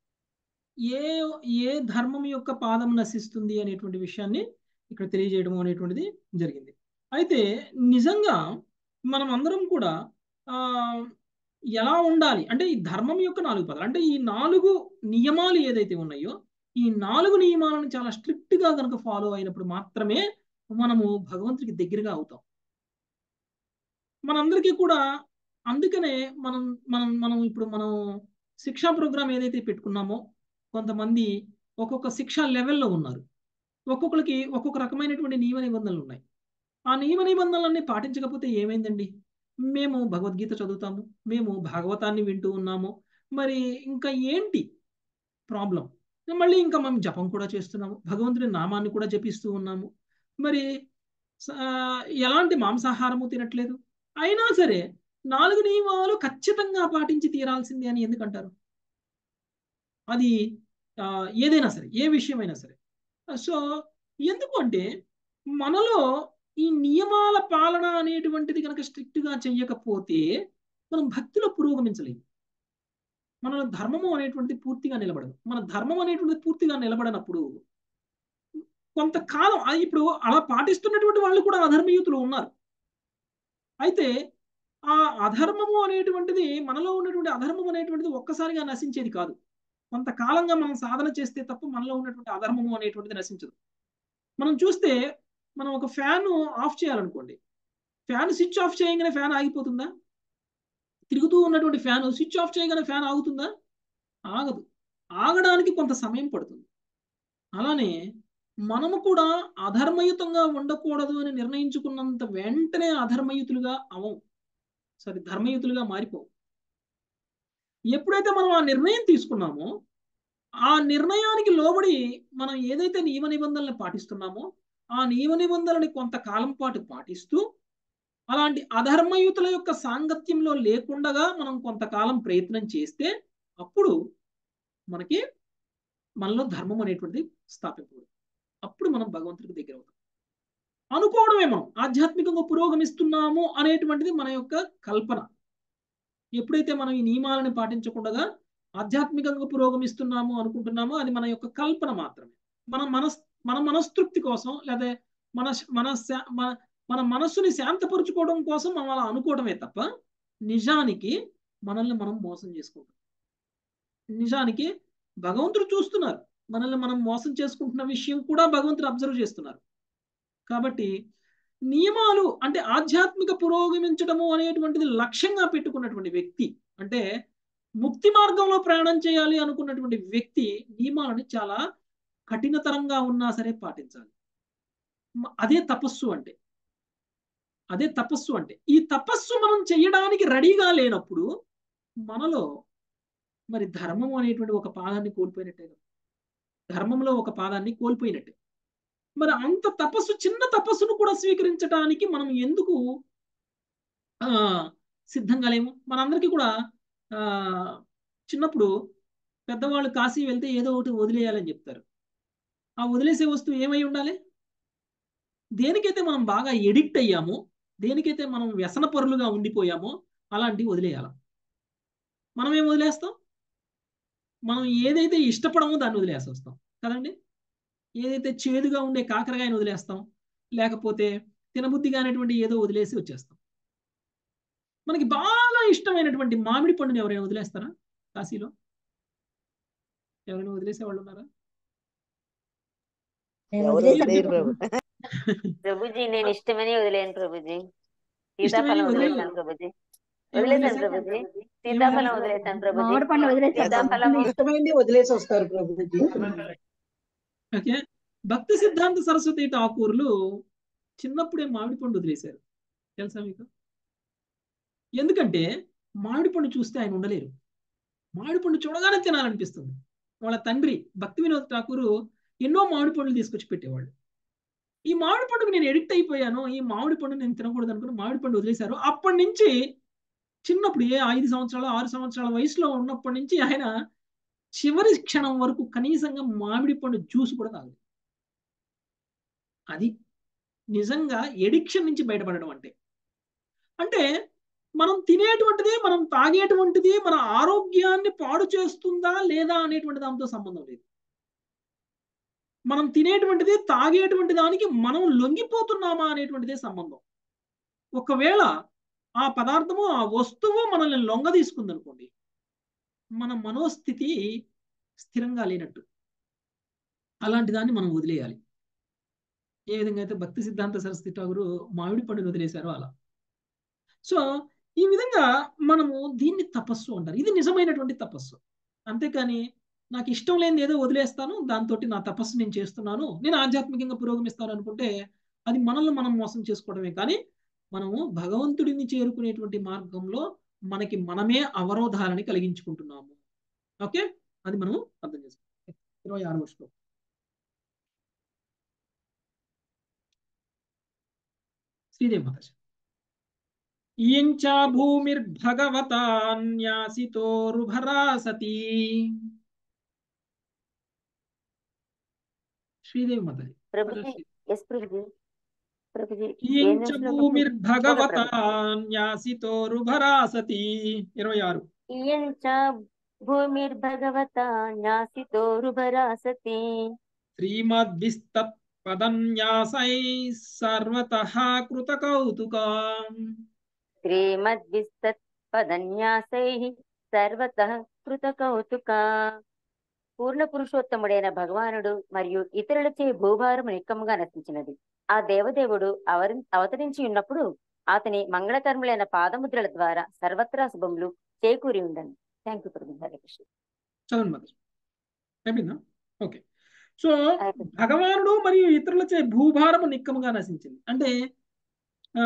ఏ ఏ ధర్మం యొక్క పాదం నశిస్తుంది అనేటువంటి విషయాన్ని ఇక్కడ తెలియజేయడం అనేటువంటిది జరిగింది అయితే నిజంగా మనం అందరం కూడా ఆ ఎలా ఉండాలి అంటే ఈ ధర్మం యొక్క నాలుగు పదాలు అంటే ఈ నాలుగు నియమాలు ఏదైతే ఉన్నాయో ఈ నాలుగు నియమాలను చాలా స్ట్రిక్ట్ గా కనుక ఫాలో అయినప్పుడు మాత్రమే మనము భగవంతుడికి దగ్గరగా అవుతాం మనందరికీ కూడా అందుకనే మనం మనం మనం ఇప్పుడు మనం శిక్షా ప్రోగ్రామ్ ఏదైతే పెట్టుకున్నామో కొంతమంది ఒక్కొక్క శిక్షా లెవెల్లో ఉన్నారు ఒక్కొక్కరికి ఒక్కొక్క రకమైనటువంటి నియమ నిబంధనలు ఉన్నాయి ఆ నియమ నిబంధనలన్నీ పాటించకపోతే ఏమైందండి మేము భగవద్గీత చదువుతాము మేము భాగవతాన్ని వింటూ ఉన్నాము మరి ఇంకా ఏంటి ప్రాబ్లం మళ్ళీ ఇంకా మేము జపం కూడా చేస్తున్నాము భగవంతుడి నామాన్ని కూడా జపిస్తూ ఉన్నాము మరి ఎలాంటి మాంసాహారము తినట్లేదు అయినా సరే నాలుగు నియమాలు ఖచ్చితంగా పాటించి తీరాల్సింది అని ఎందుకంటారు అది ఏదైనా సరే ఏ విషయమైనా సరే సో ఎందుకు అంటే మనలో ఈ నియమాల పాలన అనేటువంటిది కనుక స్ట్రిక్ట్గా చెయ్యకపోతే మనం భక్తిలో పురోగమించలేము మన ధర్మము అనేటువంటిది పూర్తిగా నిలబడదు మన ధర్మం అనేటువంటిది పూర్తిగా నిలబడనప్పుడు కొంతకాలం ఇప్పుడు అలా పాటిస్తున్నటువంటి వాళ్ళు కూడా అధర్మయుతులు ఉన్నారు అయితే ఆ అధర్మము అనేటువంటిది మనలో ఉన్నటువంటి అధర్మం అనేటువంటిది ఒక్కసారిగా నశించేది కాదు కొంతకాలంగా మనం సాధన చేస్తే తప్ప మనలో ఉన్నటువంటి అధర్మము అనేటువంటిది నశించదు మనం చూస్తే మనం ఒక ఫ్యాన్ ఆఫ్ చేయాలనుకోండి ఫ్యాన్ స్విచ్ ఆఫ్ చేయగానే ఫ్యాన్ ఆగిపోతుందా తిరుగుతూ ఉన్నటువంటి ఫ్యాన్ స్విచ్ ఆఫ్ చేయగానే ఫ్యాన్ ఆగుతుందా ఆగదు ఆగడానికి కొంత సమయం పడుతుంది అలానే మనము కూడా అధర్మయుతంగా ఉండకూడదు అని నిర్ణయించుకున్నంత వెంటనే అధర్మయుతులుగా అవం సారీ ధర్మయుతులుగా మారిపోవు ఎప్పుడైతే మనం ఆ నిర్ణయం తీసుకున్నామో ఆ నిర్ణయానికి లోబడి మనం ఏదైతే నియమ నిబంధనలు పాటిస్తున్నామో ఆ నియమ నిబంధనలని కొంతకాలం పాటు పాటిస్తూ అలాంటి అధర్మయుతుల యొక్క సాంగత్యంలో లేకుండగా మనం కొంతకాలం ప్రయత్నం చేస్తే అప్పుడు మనకి మనలో ధర్మం అనేటువంటిది స్థాపింపబడు అప్పుడు మనం భగవంతుడికి దగ్గర అవుతాం అనుకోవడమే మనం ఆధ్యాత్మికంగా పురోగమిస్తున్నాము అనేటువంటిది మన యొక్క కల్పన ఎప్పుడైతే మనం ఈ నియమాలను పాటించకుండా ఆధ్యాత్మికంగా పురోగమిస్తున్నాము అనుకుంటున్నామో అది మన యొక్క కల్పన మాత్రమే మన మనస్ మన మనస్తృప్తి కోసం లేదా మన మన మన మన మనస్సుని శాంతపరుచుకోవడం కోసం మనం అలా అనుకోవడమే తప్ప నిజానికి మనల్ని మనం మోసం చేసుకుంటాం నిజానికి భగవంతుడు చూస్తున్నారు మనల్ని మనం మోసం చేసుకుంటున్న విషయం కూడా భగవంతుడు అబ్జర్వ్ చేస్తున్నారు కాబట్టి నియమాలు అంటే ఆధ్యాత్మిక పురోగమించడము అనేటువంటిది లక్ష్యంగా పెట్టుకున్నటువంటి వ్యక్తి అంటే ముక్తి మార్గంలో ప్రయాణం చేయాలి అనుకున్నటువంటి వ్యక్తి నియమాలని చాలా కఠినతరంగా ఉన్నా సరే పాటించాలి అదే తపస్సు అంటే అదే తపస్సు అంటే ఈ తపస్సు మనం చేయడానికి రెడీగా లేనప్పుడు మనలో మరి ధర్మం అనేటువంటి ఒక పాదాన్ని కోల్పోయినట్టే కదా ధర్మంలో ఒక పాదాన్ని కోల్పోయినట్టే మరి అంత తపస్సు చిన్న తపస్సును కూడా స్వీకరించడానికి మనం ఎందుకు ఆ సిద్ధంగా లేము మనందరికీ కూడా ఆ చిన్నప్పుడు పెద్దవాళ్ళు కాశీ వెళ్తే ఏదో ఒకటి వదిలేయాలని చెప్తారు ఆ వదిలేసే వస్తువు ఏమై ఉండాలి దేనికైతే మనం బాగా ఎడిక్ట్ అయ్యామో దేనికైతే మనం వ్యసన పరులుగా ఉండిపోయామో అలాంటివి వదిలేయాలి మనం ఏం వదిలేస్తాం మనం ఏదైతే ఇష్టపడమో దాన్ని వదిలేసి వస్తాం కదండి ఏదైతే చేదుగా ఉండే కాకరకాయని వదిలేస్తాం లేకపోతే తినబుద్ధి కానటువంటి ఏదో వదిలేసి వచ్చేస్తాం మనకి బాగా ఇష్టమైనటువంటి మామిడి పండుని ఎవరైనా వదిలేస్తారా కాశీలో ఎవరైనా వదిలేసే వాళ్ళు ఉన్నారా ఎవరు వదిలేయరు ప్రభు ప్రభుజీ నేను ఇష్టమని వదిలేను ప్రభుజీ ఇష్టమని సీతాఫలం వదిలేయరు. వదిలేసాను ప్రభుజీ ఏం వదిలేసాను వదిలేశారు? ప్రభుజీ ఏం సీతాఫలం వదిలేశారు? వదిలేసాను ప్రభుజీ మామిడి పండు వదిలేసాను సీతాఫలము ఇష్టమైంది వదిలేసి వస్తారు ప్రభుజీ ఓకే భక్తి సిద్ధాంత సరస్వతి ఠాకూర్లు చిన్నప్పుడే మామిడి పండు వదిలేశారు తెలుసా మీకు ఎందుకంటే మామిడి పండు చూస్తే ఆయన ఉండలేరు మామిడి పండు చూడగానే తినాలనిపిస్తుంది వాళ్ళ తండ్రి భక్తి వినోద్ ఠాకూరు ఎన్నో మామిడి పండ్లు తీసుకొచ్చి పెట్టేవాళ్ళు ఈ మామిడి పండుగ నేను ఎడిక్ట్ అయిపోయాను ఈ మామిడి పండు నేను తినకూడదు అనుకుని మామిడి పండు వదిలేశారు అప్పటి నుంచి చిన్నప్పుడు ఏ ఐదు సంవత్సరాలు ఆరు సంవత్సరాల వయసులో ఉన్నప్పటి నుంచి ఆయన చివరి క్షణం వరకు కనీసంగా మామిడి పండు జ్యూస్ కూడా తాగలేదు అది నిజంగా ఎడిక్షన్ నుంచి బయటపడడం అంటే అంటే మనం తినేటువంటిది మనం తాగేటువంటిది మన ఆరోగ్యాన్ని పాడు చేస్తుందా లేదా అనేటువంటి దాంతో సంబంధం లేదు మనం తినేటువంటిది తాగేటువంటి దానికి మనం లొంగిపోతున్నామా అనేటువంటిదే సంబంధం ఒకవేళ ఆ పదార్థము ఆ వస్తువు మనల్ని లొంగ తీసుకుంది అనుకోండి మన మనోస్థితి స్థిరంగా లేనట్టు అలాంటి దాన్ని మనం వదిలేయాలి ఏ విధంగా అయితే భక్తి సిద్ధాంత సరస్వతి ఠాగూరు మామిడి పండుని వదిలేశారో అలా సో ఈ విధంగా మనము దీన్ని తపస్సు అంటారు ఇది నిజమైనటువంటి తపస్సు అంతేకాని నాకు ఇష్టం లేనిది ఏదో వదిలేస్తాను దాంతో నా తపస్సు నేను చేస్తున్నాను నేను ఆధ్యాత్మికంగా పురోగమిస్తాను అనుకుంటే అది మనల్ని మనం మోసం చేసుకోవడమే కానీ మనము భగవంతుడిని చేరుకునేటువంటి మార్గంలో మనకి మనమే అవరోధాలని కలిగించుకుంటున్నాము ఓకే అది మనం అర్థం చేసుకోవాలి ఇరవై ఆరు శ్లోకం శ్రీదేవి మాతాజీ ఇయంచ భూమిర్భగవతా న్యాసితోరుభరా సతీ శ్రీదేవి మాతాజీ ప్రభుజీ ఎస్ ప్రభుజీ ప్రభుజీ ఏం ఇయంచ చేస్తున్నారు ప్రభుజీ? భూమిర్భగవతా ప్రభు. న్యాసితోరుభరా సతీ ఇరవై ఆరు ఇయం చ భూమిర్భగవతా న్యాసితోరుభరాసతి శ్రీమద్విస్తత్ పదన్యాసై సర్వతః కృతకౌతుకా శ్రీమద్విస్తత్ పదన్యాసైః సర్వతః కృతకౌతుక పూర్ణ పురుషోత్తముడైన భగవానుడు మరియు ఇతరులచే భూభారము నిక్కముగా నశించినది ఆ దేవదేవుడు అవరి అవతరించి ఉన్నప్పుడు అతని మంగళకర్ములైన పాదముద్రల ద్వారా సర్వత్రా శుభములు చేకూరి ఉండండి థ్యాంక్ యూ ప్రభు హరే కృష్ణ చదవండి మాతాజీ అయిపోయిందా ఓకే సో అయిపోయింది. భగవానుడు మరియు ఇతరులచే భూభారము నిక్కముగా నశించింది అంటే ఆ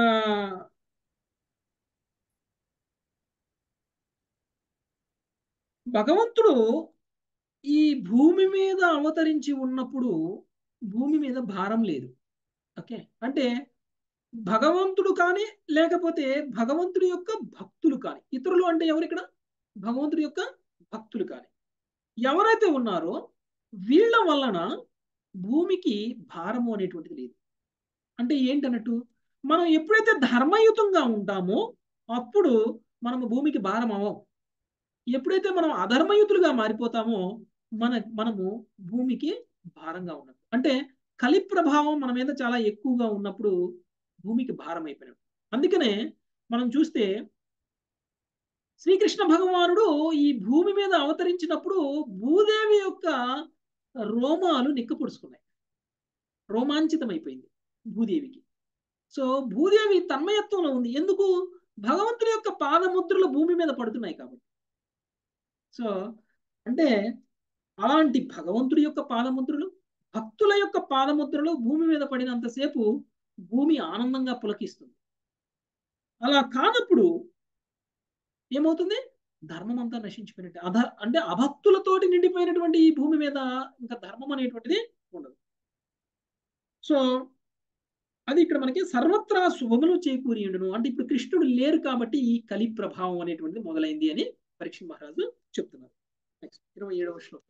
భగవంతుడు ఈ భూమి మీద అవతరించి ఉన్నప్పుడు భూమి మీద భారం లేదు ఓకే అంటే భగవంతుడు కానీ లేకపోతే భగవంతుడి యొక్క భక్తులు కానీ ఇతరులు అంటే ఎవరు ఇక్కడ భగవంతుడి యొక్క భక్తులు కానీ ఎవరైతే ఉన్నారో వీళ్ళ వలన భూమికి భారము అనేటువంటిది లేదు అంటే ఏంటన్నట్టు మనం ఎప్పుడైతే ధర్మయుతంగా ఉంటామో అప్పుడు మనము భూమికి భారం అవ్వం ఎప్పుడైతే మనం అధర్మయుతులుగా మారిపోతామో మన మనము భూమికి భారంగా ఉన్నట్టు అంటే కలి ప్రభావం మన మీద చాలా ఎక్కువగా ఉన్నప్పుడు భూమికి భారం అయిపోయినట్టు అందుకనే మనం చూస్తే శ్రీకృష్ణ భగవానుడు ఈ భూమి మీద అవతరించినప్పుడు భూదేవి యొక్క రోమాలు నిక్కపొడుచుకున్నాయి రోమాంచితమైపోయింది భూదేవికి సో భూదేవి తన్మయత్వంలో ఉంది ఎందుకు భగవంతుని యొక్క పాదముద్రలు భూమి మీద పడుతున్నాయి కాబట్టి సో అంటే అలాంటి భగవంతుడి యొక్క పాదముద్రలు భక్తుల యొక్క పాదముద్రలు భూమి మీద పడినంతసేపు భూమి ఆనందంగా పులకిస్తుంది అలా కానప్పుడు ఏమవుతుంది ధర్మం అంతా నశించిపోయినట్టే అధ అంటే అభక్తులతోటి నిండిపోయినటువంటి ఈ భూమి మీద ఇంకా ధర్మం అనేటువంటిది ఉండదు సో అది ఇక్కడ మనకి సర్వత్రా శుభములు చేకూరి ఉండును అంటే ఇప్పుడు కృష్ణుడు లేరు కాబట్టి ఈ కలి ప్రభావం అనేటువంటిది మొదలైంది అని పరీక్ష మహారాజు చెప్తున్నారు నెక్స్ట్ ఇరవై ఏడవ శ్లోకం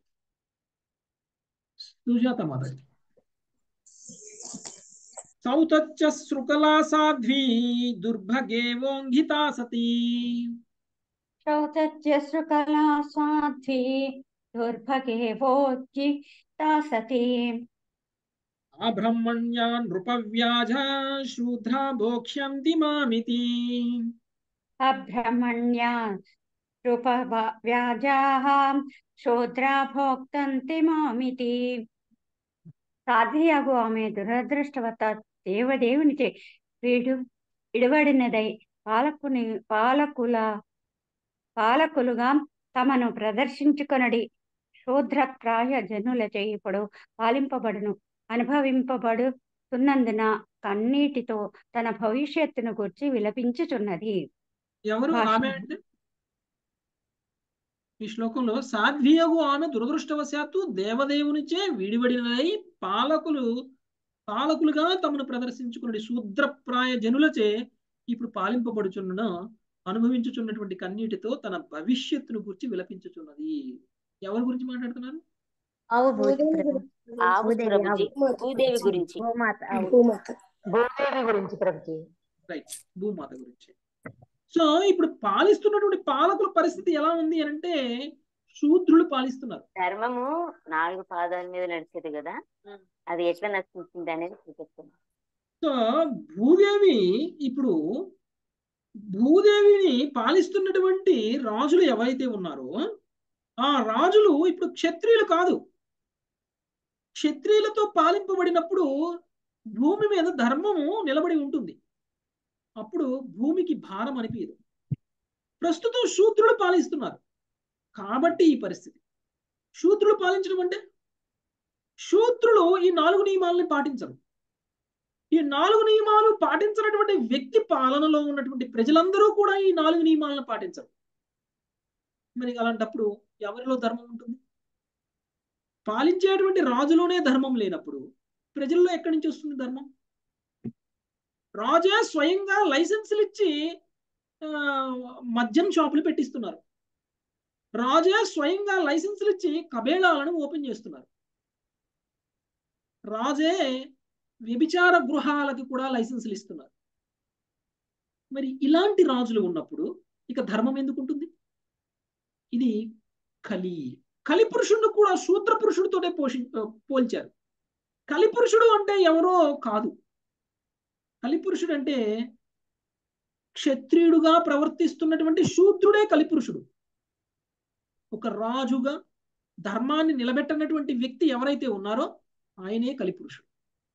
సుజాత మాతాజీ సౌతచ్చ శృకలా సాధ్వీ దుర్భగేవోంఘితా సతీ శౌతజ్య శృకలా సాధ్వి దుర్భగే వోజ్జితా సతీ అబ్రహ్మణ్యా నృపవ్యాజ శూద్రా భోక్ష్యంతి మామితి అబ్రహ్మణ్యా రూప వ్యాజాః శూద్రా భోక్తంతి మామితి సాధ్వియాగు ఆమె దురదృష్టవత దేవదేవునిచే వీడు ఇడబడినదై పాలకుని పాలకుల పాలకులుగా తమను ప్రదర్శించుకొనడి శూద్రప్రాయ జనులచే ఇప్పుడు పాలింపబడును అనుభవింపబడుతున్నందున కన్నీటితో తన భవిష్యత్తును గుర్చి విలపించుచున్నది ఎవరు భాష్యం. ఆమె అంటే ఈ శ్లోకంలో సాధ్వియగు ఆమె దురదృష్టవశాత్తు దేవదేవునిచే విడివడినదై పాలకులు పాలకులుగా తమను ప్రదర్శించుకున్న శూద్రప్రాయ జనులచే ఇప్పుడు పాలింపబడుచున్న అనుభవించుచున్నటువంటి కన్నీటితో తన భవిష్యత్తును గురించి విలపించుచున్నది ఎవరి గురించి మాట్లాడుతున్నారు ఆవు భూతి భూదేవి ప్రభు గురించి ఆవు భూదేవి ప్రభుజీ ఆవు భూదేవి గురించి గోమాత ఆవు భూమాత భూదేవి గురించి ప్రభుజీ రైట్ భూమాత గురించి సో ఇప్పుడు పాలిస్తున్నటువంటి పాలకుల పరిస్థితి ఎలా ఉంది అని అంటే శూద్రులు పాలిస్తున్నారు ధర్మము నాలుగు పాదాల మీద నడిచేది కదా అది ఎట్లా నశించింది అనేది చూపిస్తుంది సో భూదేవి ఇప్పుడు భూదేవిని పాలిస్తున్నటువంటి రాజులు ఎవరైతే ఉన్నారో ఆ రాజులు ఇప్పుడు క్షత్రియులు కాదు క్షత్రియులతో పాలింపబడినప్పుడు భూమి మీద ధర్మము నిలబడి ఉంటుంది అప్పుడు భూమికి భారం అనిపించదు ప్రస్తుతం శూద్రులు పాలిస్తున్నారు కాబట్టి ఈ పరిస్థితి శూద్రులు పాలించడం అంటే శూద్రులు ఈ నాలుగు నియమాలని పాటించరు ఈ నాలుగు నియమాలు పాటించినటువంటి వ్యక్తి పాలనలో ఉన్నటువంటి ప్రజలందరూ కూడా ఈ నాలుగు నియమాలను పాటించరు మరి అలాంటప్పుడు ఎవరిలో ధర్మం ఉంటుంది పాలించేటువంటి రాజులోనే ధర్మం లేనప్పుడు ప్రజల్లో ఎక్కడి నుంచి వస్తుంది ధర్మం రాజే స్వయంగా లైసెన్సులు ఇచ్చి ఆ, మద్యం షాపులు పెట్టిస్తున్నారు రాజే స్వయంగా లైసెన్సులు ఇచ్చి కబేళాలను ఓపెన్ చేస్తున్నారు రాజే వ్యభిచార గృహాలకు కూడా లైసెన్సులు ఇస్తున్నారు మరి ఇలాంటి రాజులు ఉన్నప్పుడు ఇక ధర్మం ఎందుకు ఉంటుంది ఇది కలి కలి పురుషుడు కూడా శూద్ర పురుషుడితోనే పోషి పోల్చారు కలి పురుషుడు అంటే ఎవరో కాదు కలి పురుషుడు అంటే క్షత్రియుడుగా ప్రవర్తిస్తున్నటువంటి శూద్రుడే కలిపురుషుడు ఒక రాజుగా ధర్మాన్ని నిలబెట్టనటువంటి వ్యక్తి ఎవరైతే ఉన్నారో ఆయనే కలిపురుషుడు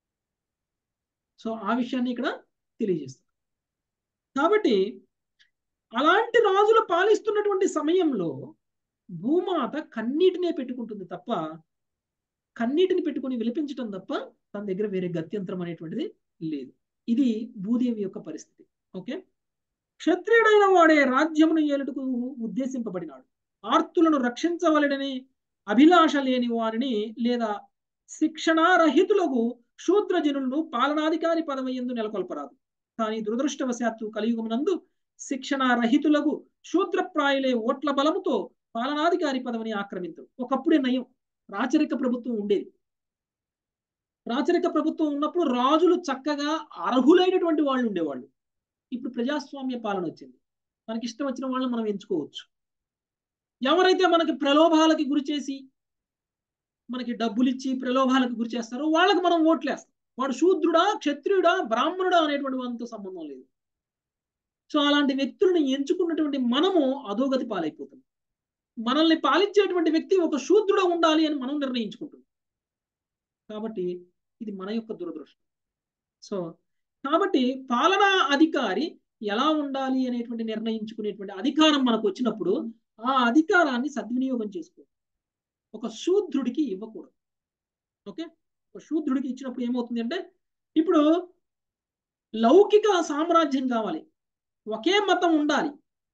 సో ఆ విషయాన్ని ఇక్కడ తెలియజేస్తారు కాబట్టి అలాంటి రాజులు పాలిస్తున్నటువంటి సమయంలో భూమాత కన్నీటినే పెట్టుకుంటుంది తప్ప కన్నీటిని పెట్టుకుని విలిపించటం తప్ప తన దగ్గర వేరే గత్యంతరం అనేటువంటిది లేదు ఇది భూదేవి యొక్క పరిస్థితి ఓకే క్షత్రియుడైన వాడే రాజ్యమును ఏలుటకు ఉద్దేశింపబడినాడు ఆర్తులను రక్షించవలెనని అభిలాష లేని వారిని లేదా శిక్షణారహితులకు శూద్రజనులను పాలనాధికారి పదవయందు నెలకొల్పరాదు కానీ దురదృష్టవశాత్తు కలియుగమునందు శిక్షణారహితులకు శూద్రప్రాయులే ఓట్ల బలముతో పాలనాధికారి పదవిని ఆక్రమించరు ఒకప్పుడే నయం రాచరిక ప్రభుత్వం ఉండేది రాచరిక ప్రభుత్వం ఉన్నప్పుడు రాజులు చక్కగా అర్హులైనటువంటి వాళ్ళు ఉండేవాళ్ళు ఇప్పుడు ప్రజాస్వామ్య పాలన వచ్చింది మనకి ఇష్టం వచ్చిన వాళ్ళని మనం ఎంచుకోవచ్చు ఎవరైతే మనకి ప్రలోభాలకి గురి చేసి మనకి డబ్బులు ఇచ్చి ప్రలోభాలకు గురి చేస్తారో వాళ్ళకి మనం ఓట్లేస్తాం వాడు శూద్రుడా క్షత్రియుడా బ్రాహ్మణుడా అనేటువంటి వాళ్ళతో సంబంధం లేదు సో అలాంటి వ్యక్తులను ఎంచుకున్నటువంటి మనము అధోగతి పాలైపోతుంది మనల్ని పాలించేటువంటి వ్యక్తి ఒక శూద్రుడు ఉండాలి అని మనం నిర్ణయించుకుంటున్నాం కాబట్టి ఇది మన యొక్క దురదృష్టం సో కాబట్టి పాలనా అధికారి ఎలా ఉండాలి అనేటువంటి నిర్ణయించుకునేటువంటి అధికారం మనకు వచ్చినప్పుడు ఆ అధికారాన్ని సద్వినియోగం చేసుకో ఒక శూద్రుడికి ఇవ్వకూడదు ఓకే ఒక శూద్రుడికి ఇచ్చినప్పుడు ఏమవుతుంది అంటే ఇప్పుడు లౌకిక సామ్రాజ్యం కావాలి ఒకే మతం ఉండాలి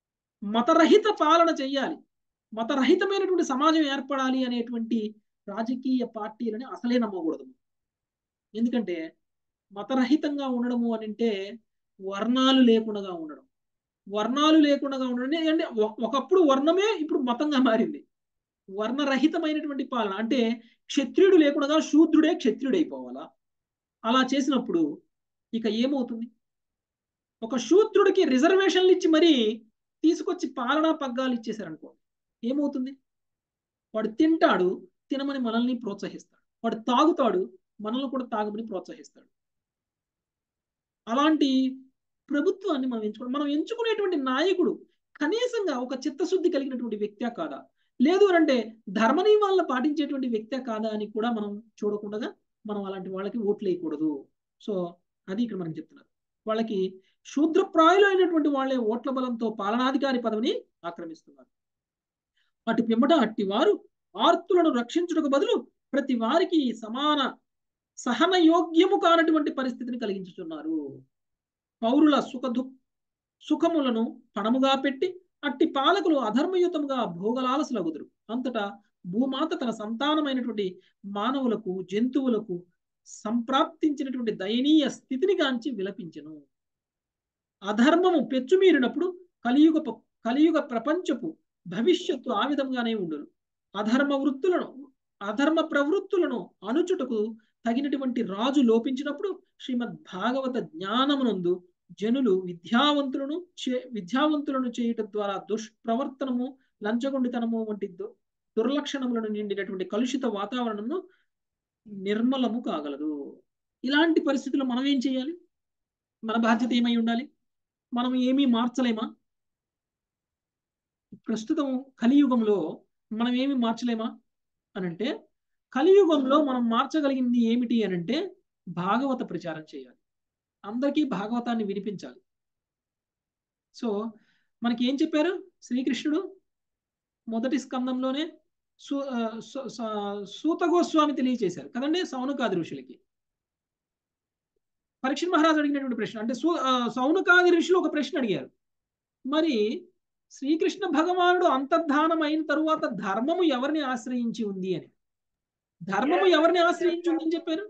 మతరహిత పాలన చెయ్యాలి మతరహితమైనటువంటి సమాజం ఏర్పడాలి అనేటువంటి రాజకీయ పార్టీలని అసలే నమ్మకూడదు ఎందుకంటే మతరహితంగా ఉండడము అని అంటే వర్ణాలు లేకుండా ఉండడం వర్ణాలు లేకుండా ఉండడం అంటే ఒకప్పుడు వర్ణమే ఇప్పుడు మతంగా మారింది వర్ణరహితమైనటువంటి పాలన అంటే క్షత్రియుడు లేకుండా శూద్రుడే క్షత్రియుడు అయిపోవాలా అలా చేసినప్పుడు ఇక ఏమవుతుంది ఒక శూద్రుడికి రిజర్వేషన్లు ఇచ్చి మరీ తీసుకొచ్చి పాలనా పగ్గాలు ఇచ్చేసారనుకో ఏమవుతుంది వాడు తింటాడు తినమని మనల్ని ప్రోత్సహిస్తాడు వాడు తాగుతాడు మనల్ని కూడా తాగమని ప్రోత్సహిస్తాడు అలాంటి ప్రభుత్వాన్ని మనం ఎంచుకోవడం మనం ఎంచుకునేటువంటి నాయకుడు కనీసంగా ఒక చిత్తశుద్ధి కలిగినటువంటి వ్యక్తే కాదా లేదు అంటే ధర్మ నియమాలను పాటించేటువంటి వ్యక్తే కాదా అని కూడా మనం చూడకుండా మనం అలాంటి వాళ్ళకి ఓట్లు వేయకూడదు సో అది ఇక్కడ మనం చెప్తున్నారు వాళ్ళకి శూద్రప్రాయులు అయినటువంటి వాళ్ళే ఓట్ల బలంతో పాలనాధికారి పదవిని ఆక్రమిస్తున్నారు అటు పిమ్మట అట్టి వారు ఆర్తులను రక్షించుటకు బదులు ప్రతి వారికి సమాన సహన యోగ్యము కానటువంటి పరిస్థితిని కలిగించుతున్నారు పౌరుల సుఖ దు సుఖములను పణముగా పెట్టి అట్టి పాలకులు అధర్మయుతముగా భోగలాలసులగుదురు అంతటా భూమాత తన సంతానమైనటువంటి మానవులకు జంతువులకు సంప్రాప్తించినటువంటి దయనీయ స్థితిని గాంచి విలపించెను అధర్మము పెచ్చుమీరినప్పుడు కలియుగ కలియుగ ప్రపంచపు భవిష్యత్తు ఆ విధంగానే ఉండును అధర్మ వృత్తులను అధర్మ ప్రవృత్తులను అనుచుటకు తగినటువంటి రాజు లోపించినప్పుడు శ్రీమద్ భాగవత జ్ఞానమునందు జనులు విద్యావంతులను చే విద్యావంతులను చేయటం ద్వారా దుష్ప్రవర్తనము లంచగొండితనము వంటి దుర్లక్షణములను నిండినటువంటి కలుషిత వాతావరణము నిర్మలము కాగలదు ఇలాంటి పరిస్థితుల్లో మనం ఏం చేయాలి మన బాధ్యత ఏమై ఉండాలి మనం ఏమీ మార్చలేమా ప్రస్తుతం కలియుగంలో మనం ఏమి మార్చలేమా అనంటే కలియుగంలో మనం మార్చగలిగింది ఏమిటి అనంటే భాగవత ప్రచారం చేయాలి అందరికీ భాగవతాన్ని వినిపించాలి సో మనకి ఏం చెప్పారు శ్రీకృష్ణుడు మొదటి స్కందంలోనే సూ సూత గోస్వామి తెలియచేశారు కదండి సౌనకాది ఋషులకి పరీక్ష మహారాజు అడిగినటువంటి ప్రశ్న అంటే సౌనకాది ఋషులు ఒక ప్రశ్న అడిగారు మరి శ్రీకృష్ణ భగవానుడు అంతర్ధానం అయిన తరువాత ధర్మము ఎవరిని ఆశ్రయించి ఉంది అని ధర్మము ఎవరిని ఆశ్రయించి ఉంది అని చెప్పారు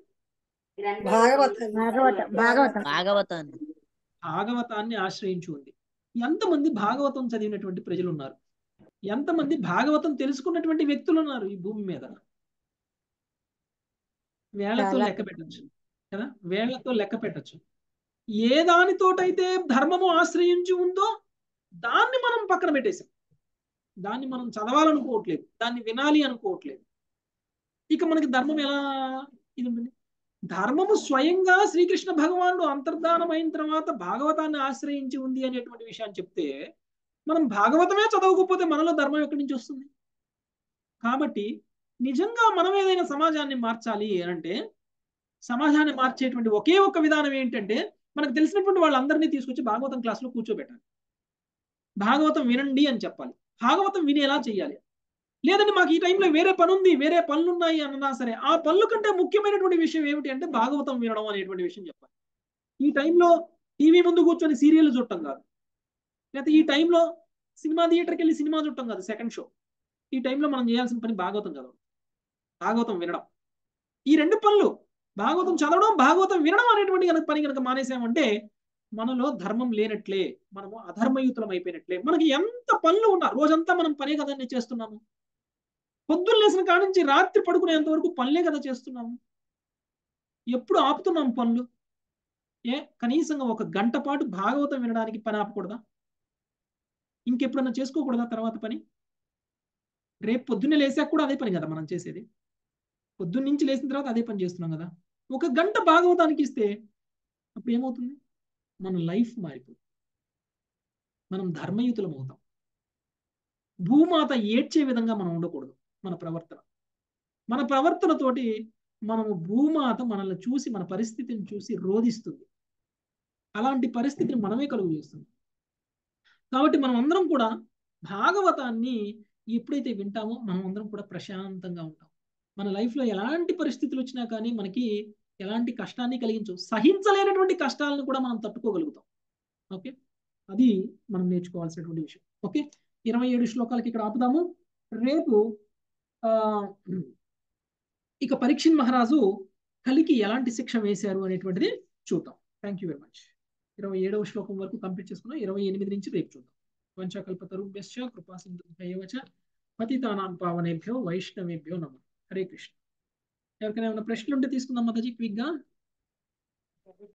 భాగవతాన్ని భాగవతాన్ని ఆశ్రయించి ఉంది ఎంతమంది భాగవతం చదివినటువంటి ప్రజలు ఉన్నారు ఎంతమంది భాగవతం తెలుసుకున్నటువంటి వ్యక్తులు ఉన్నారు ఈ భూమి మీద వేళ్లతో లెక్క పెట్టచ్చు కదా వేళ్లతో లెక్క పెట్టచ్చు ఏ దానితోటైతే ధర్మము ఆశ్రయించి ఉందో దాన్ని మనం పక్కన పెట్టేసాం దాన్ని మనం చదవాలనుకోవట్లేదు దాన్ని వినాలి అనుకోవట్లేదు ఇక మనకి ధర్మం ఎలా ఇది ఉంటుంది ధర్మము స్వయంగా శ్రీకృష్ణ భగవానుడు అంతర్ధానం అయిన తర్వాత భాగవతాన్ని ఆశ్రయించి ఉంది అనేటువంటి విషయాన్ని చెప్తే మనం భాగవతమే చదవకపోతే మనలో ధర్మం ఎక్కడి నుంచి వస్తుంది కాబట్టి నిజంగా మనం ఏదైనా సమాజాన్ని మార్చాలి అంటే సమాజాన్ని మార్చేటువంటి ఒకే ఒక విధానం ఏంటంటే మనకు తెలిసినటువంటి వాళ్ళందరినీ తీసుకొచ్చి భాగవతం క్లాస్లో కూర్చోబెట్టాలి భాగవతం వినండి అని చెప్పాలి భాగవతం వినేలా చేయాలి లేదంటే మాకు ఈ టైంలో వేరే పని ఉంది వేరే పనులు ఉన్నాయి అన్నా సరే ఆ పనుల కంటే ముఖ్యమైనటువంటి విషయం ఏమిటి అంటే భాగవతం వినడం అనేటువంటి విషయం చెప్పాలి ఈ టైంలో టీవీ ముందు కూర్చొని సీరియల్ చూడటం కాదు లేకపోతే ఈ టైంలో సినిమా థియేటర్కి వెళ్ళి సినిమా చూడటం కాదు సెకండ్ షో ఈ టైంలో మనం చేయాల్సిన పని భాగవతం చదవడం భాగవతం వినడం ఈ రెండు పనులు భాగవతం చదవడం భాగవతం వినడం అనేటువంటి కనుక పని కనుక మానేసామంటే మనలో ధర్మం లేనట్లే మనము అధర్మయుతులం అయిపోయినట్లే మనకి ఎంత పనులు ఉన్నా రోజంతా మనం పనే కదండి చేస్తున్నాము పొద్దున్న లేసిన కాడి నుంచి రాత్రి పడుకునేంత వరకు పనులే కదా చేస్తున్నాము ఎప్పుడు ఆపుతున్నాం పనులు ఏ కనీసంగా ఒక గంట పాటు భాగవతం వినడానికి పని ఆపకూడదా ఇంకెప్పుడన్నా చేసుకోకూడదా తర్వాత పని రేపు పొద్దున్నే లేసాక కూడా అదే పని కదా మనం చేసేది పొద్దున్న నుంచి లేచిన తర్వాత అదే పని చేస్తున్నాం కదా ఒక గంట భాగవతానికి ఇస్తే అప్పుడు ఏమవుతుంది మన లైఫ్ మారిపోతుంది మనం ధర్మయుతులం అవుతాం భూమాత ఏడ్చే విధంగా మనం ఉండకూడదు మన ప్రవర్తన మన ప్రవర్తనతోటి మనము భూమాత మనల్ని చూసి మన పరిస్థితిని చూసి రోధిస్తుంది అలాంటి పరిస్థితిని మనమే కలుగు చేస్తుంది కాబట్టి మనం అందరం కూడా భాగవతాన్ని ఎప్పుడైతే వింటామో మనం అందరం కూడా ప్రశాంతంగా ఉంటాం మన లైఫ్లో ఎలాంటి పరిస్థితులు వచ్చినా కానీ మనకి ఎలాంటి కష్టాన్ని కలిగించవు సహించలేనటువంటి కష్టాలను కూడా మనం తట్టుకోగలుగుతాం ఓకే అది మనం నేర్చుకోవాల్సినటువంటి విషయం ఓకే ఇరవై ఏడు శ్లోకాలకి ఇక్కడ ఆపుదాము రేపు ఆ ఇక పరీక్షిత్ మహారాజు కలికి ఎలాంటి శిక్ష వేశారు అనేటువంటిది చూద్దాం థ్యాంక్ యూ వెరీ మచ్ ఇరవై ఏడవ శ్లోకం వరకు కంప్లీట్ చేసుకున్నాం ఇరవై ఎనిమిది నుంచి రేపు చూద్దాం వంచకల్పతరుభ్యశ్చ కృపా సింధుభ్యవచ పతితానాం పావనేభ్యో వైష్ణవేభ్యో నమ హరే కృష్ణ ఎవరికైనా ఏమైనా ప్రశ్నలు ఉంటే తీసుకుందాం మాతాజీ క్విక్ గా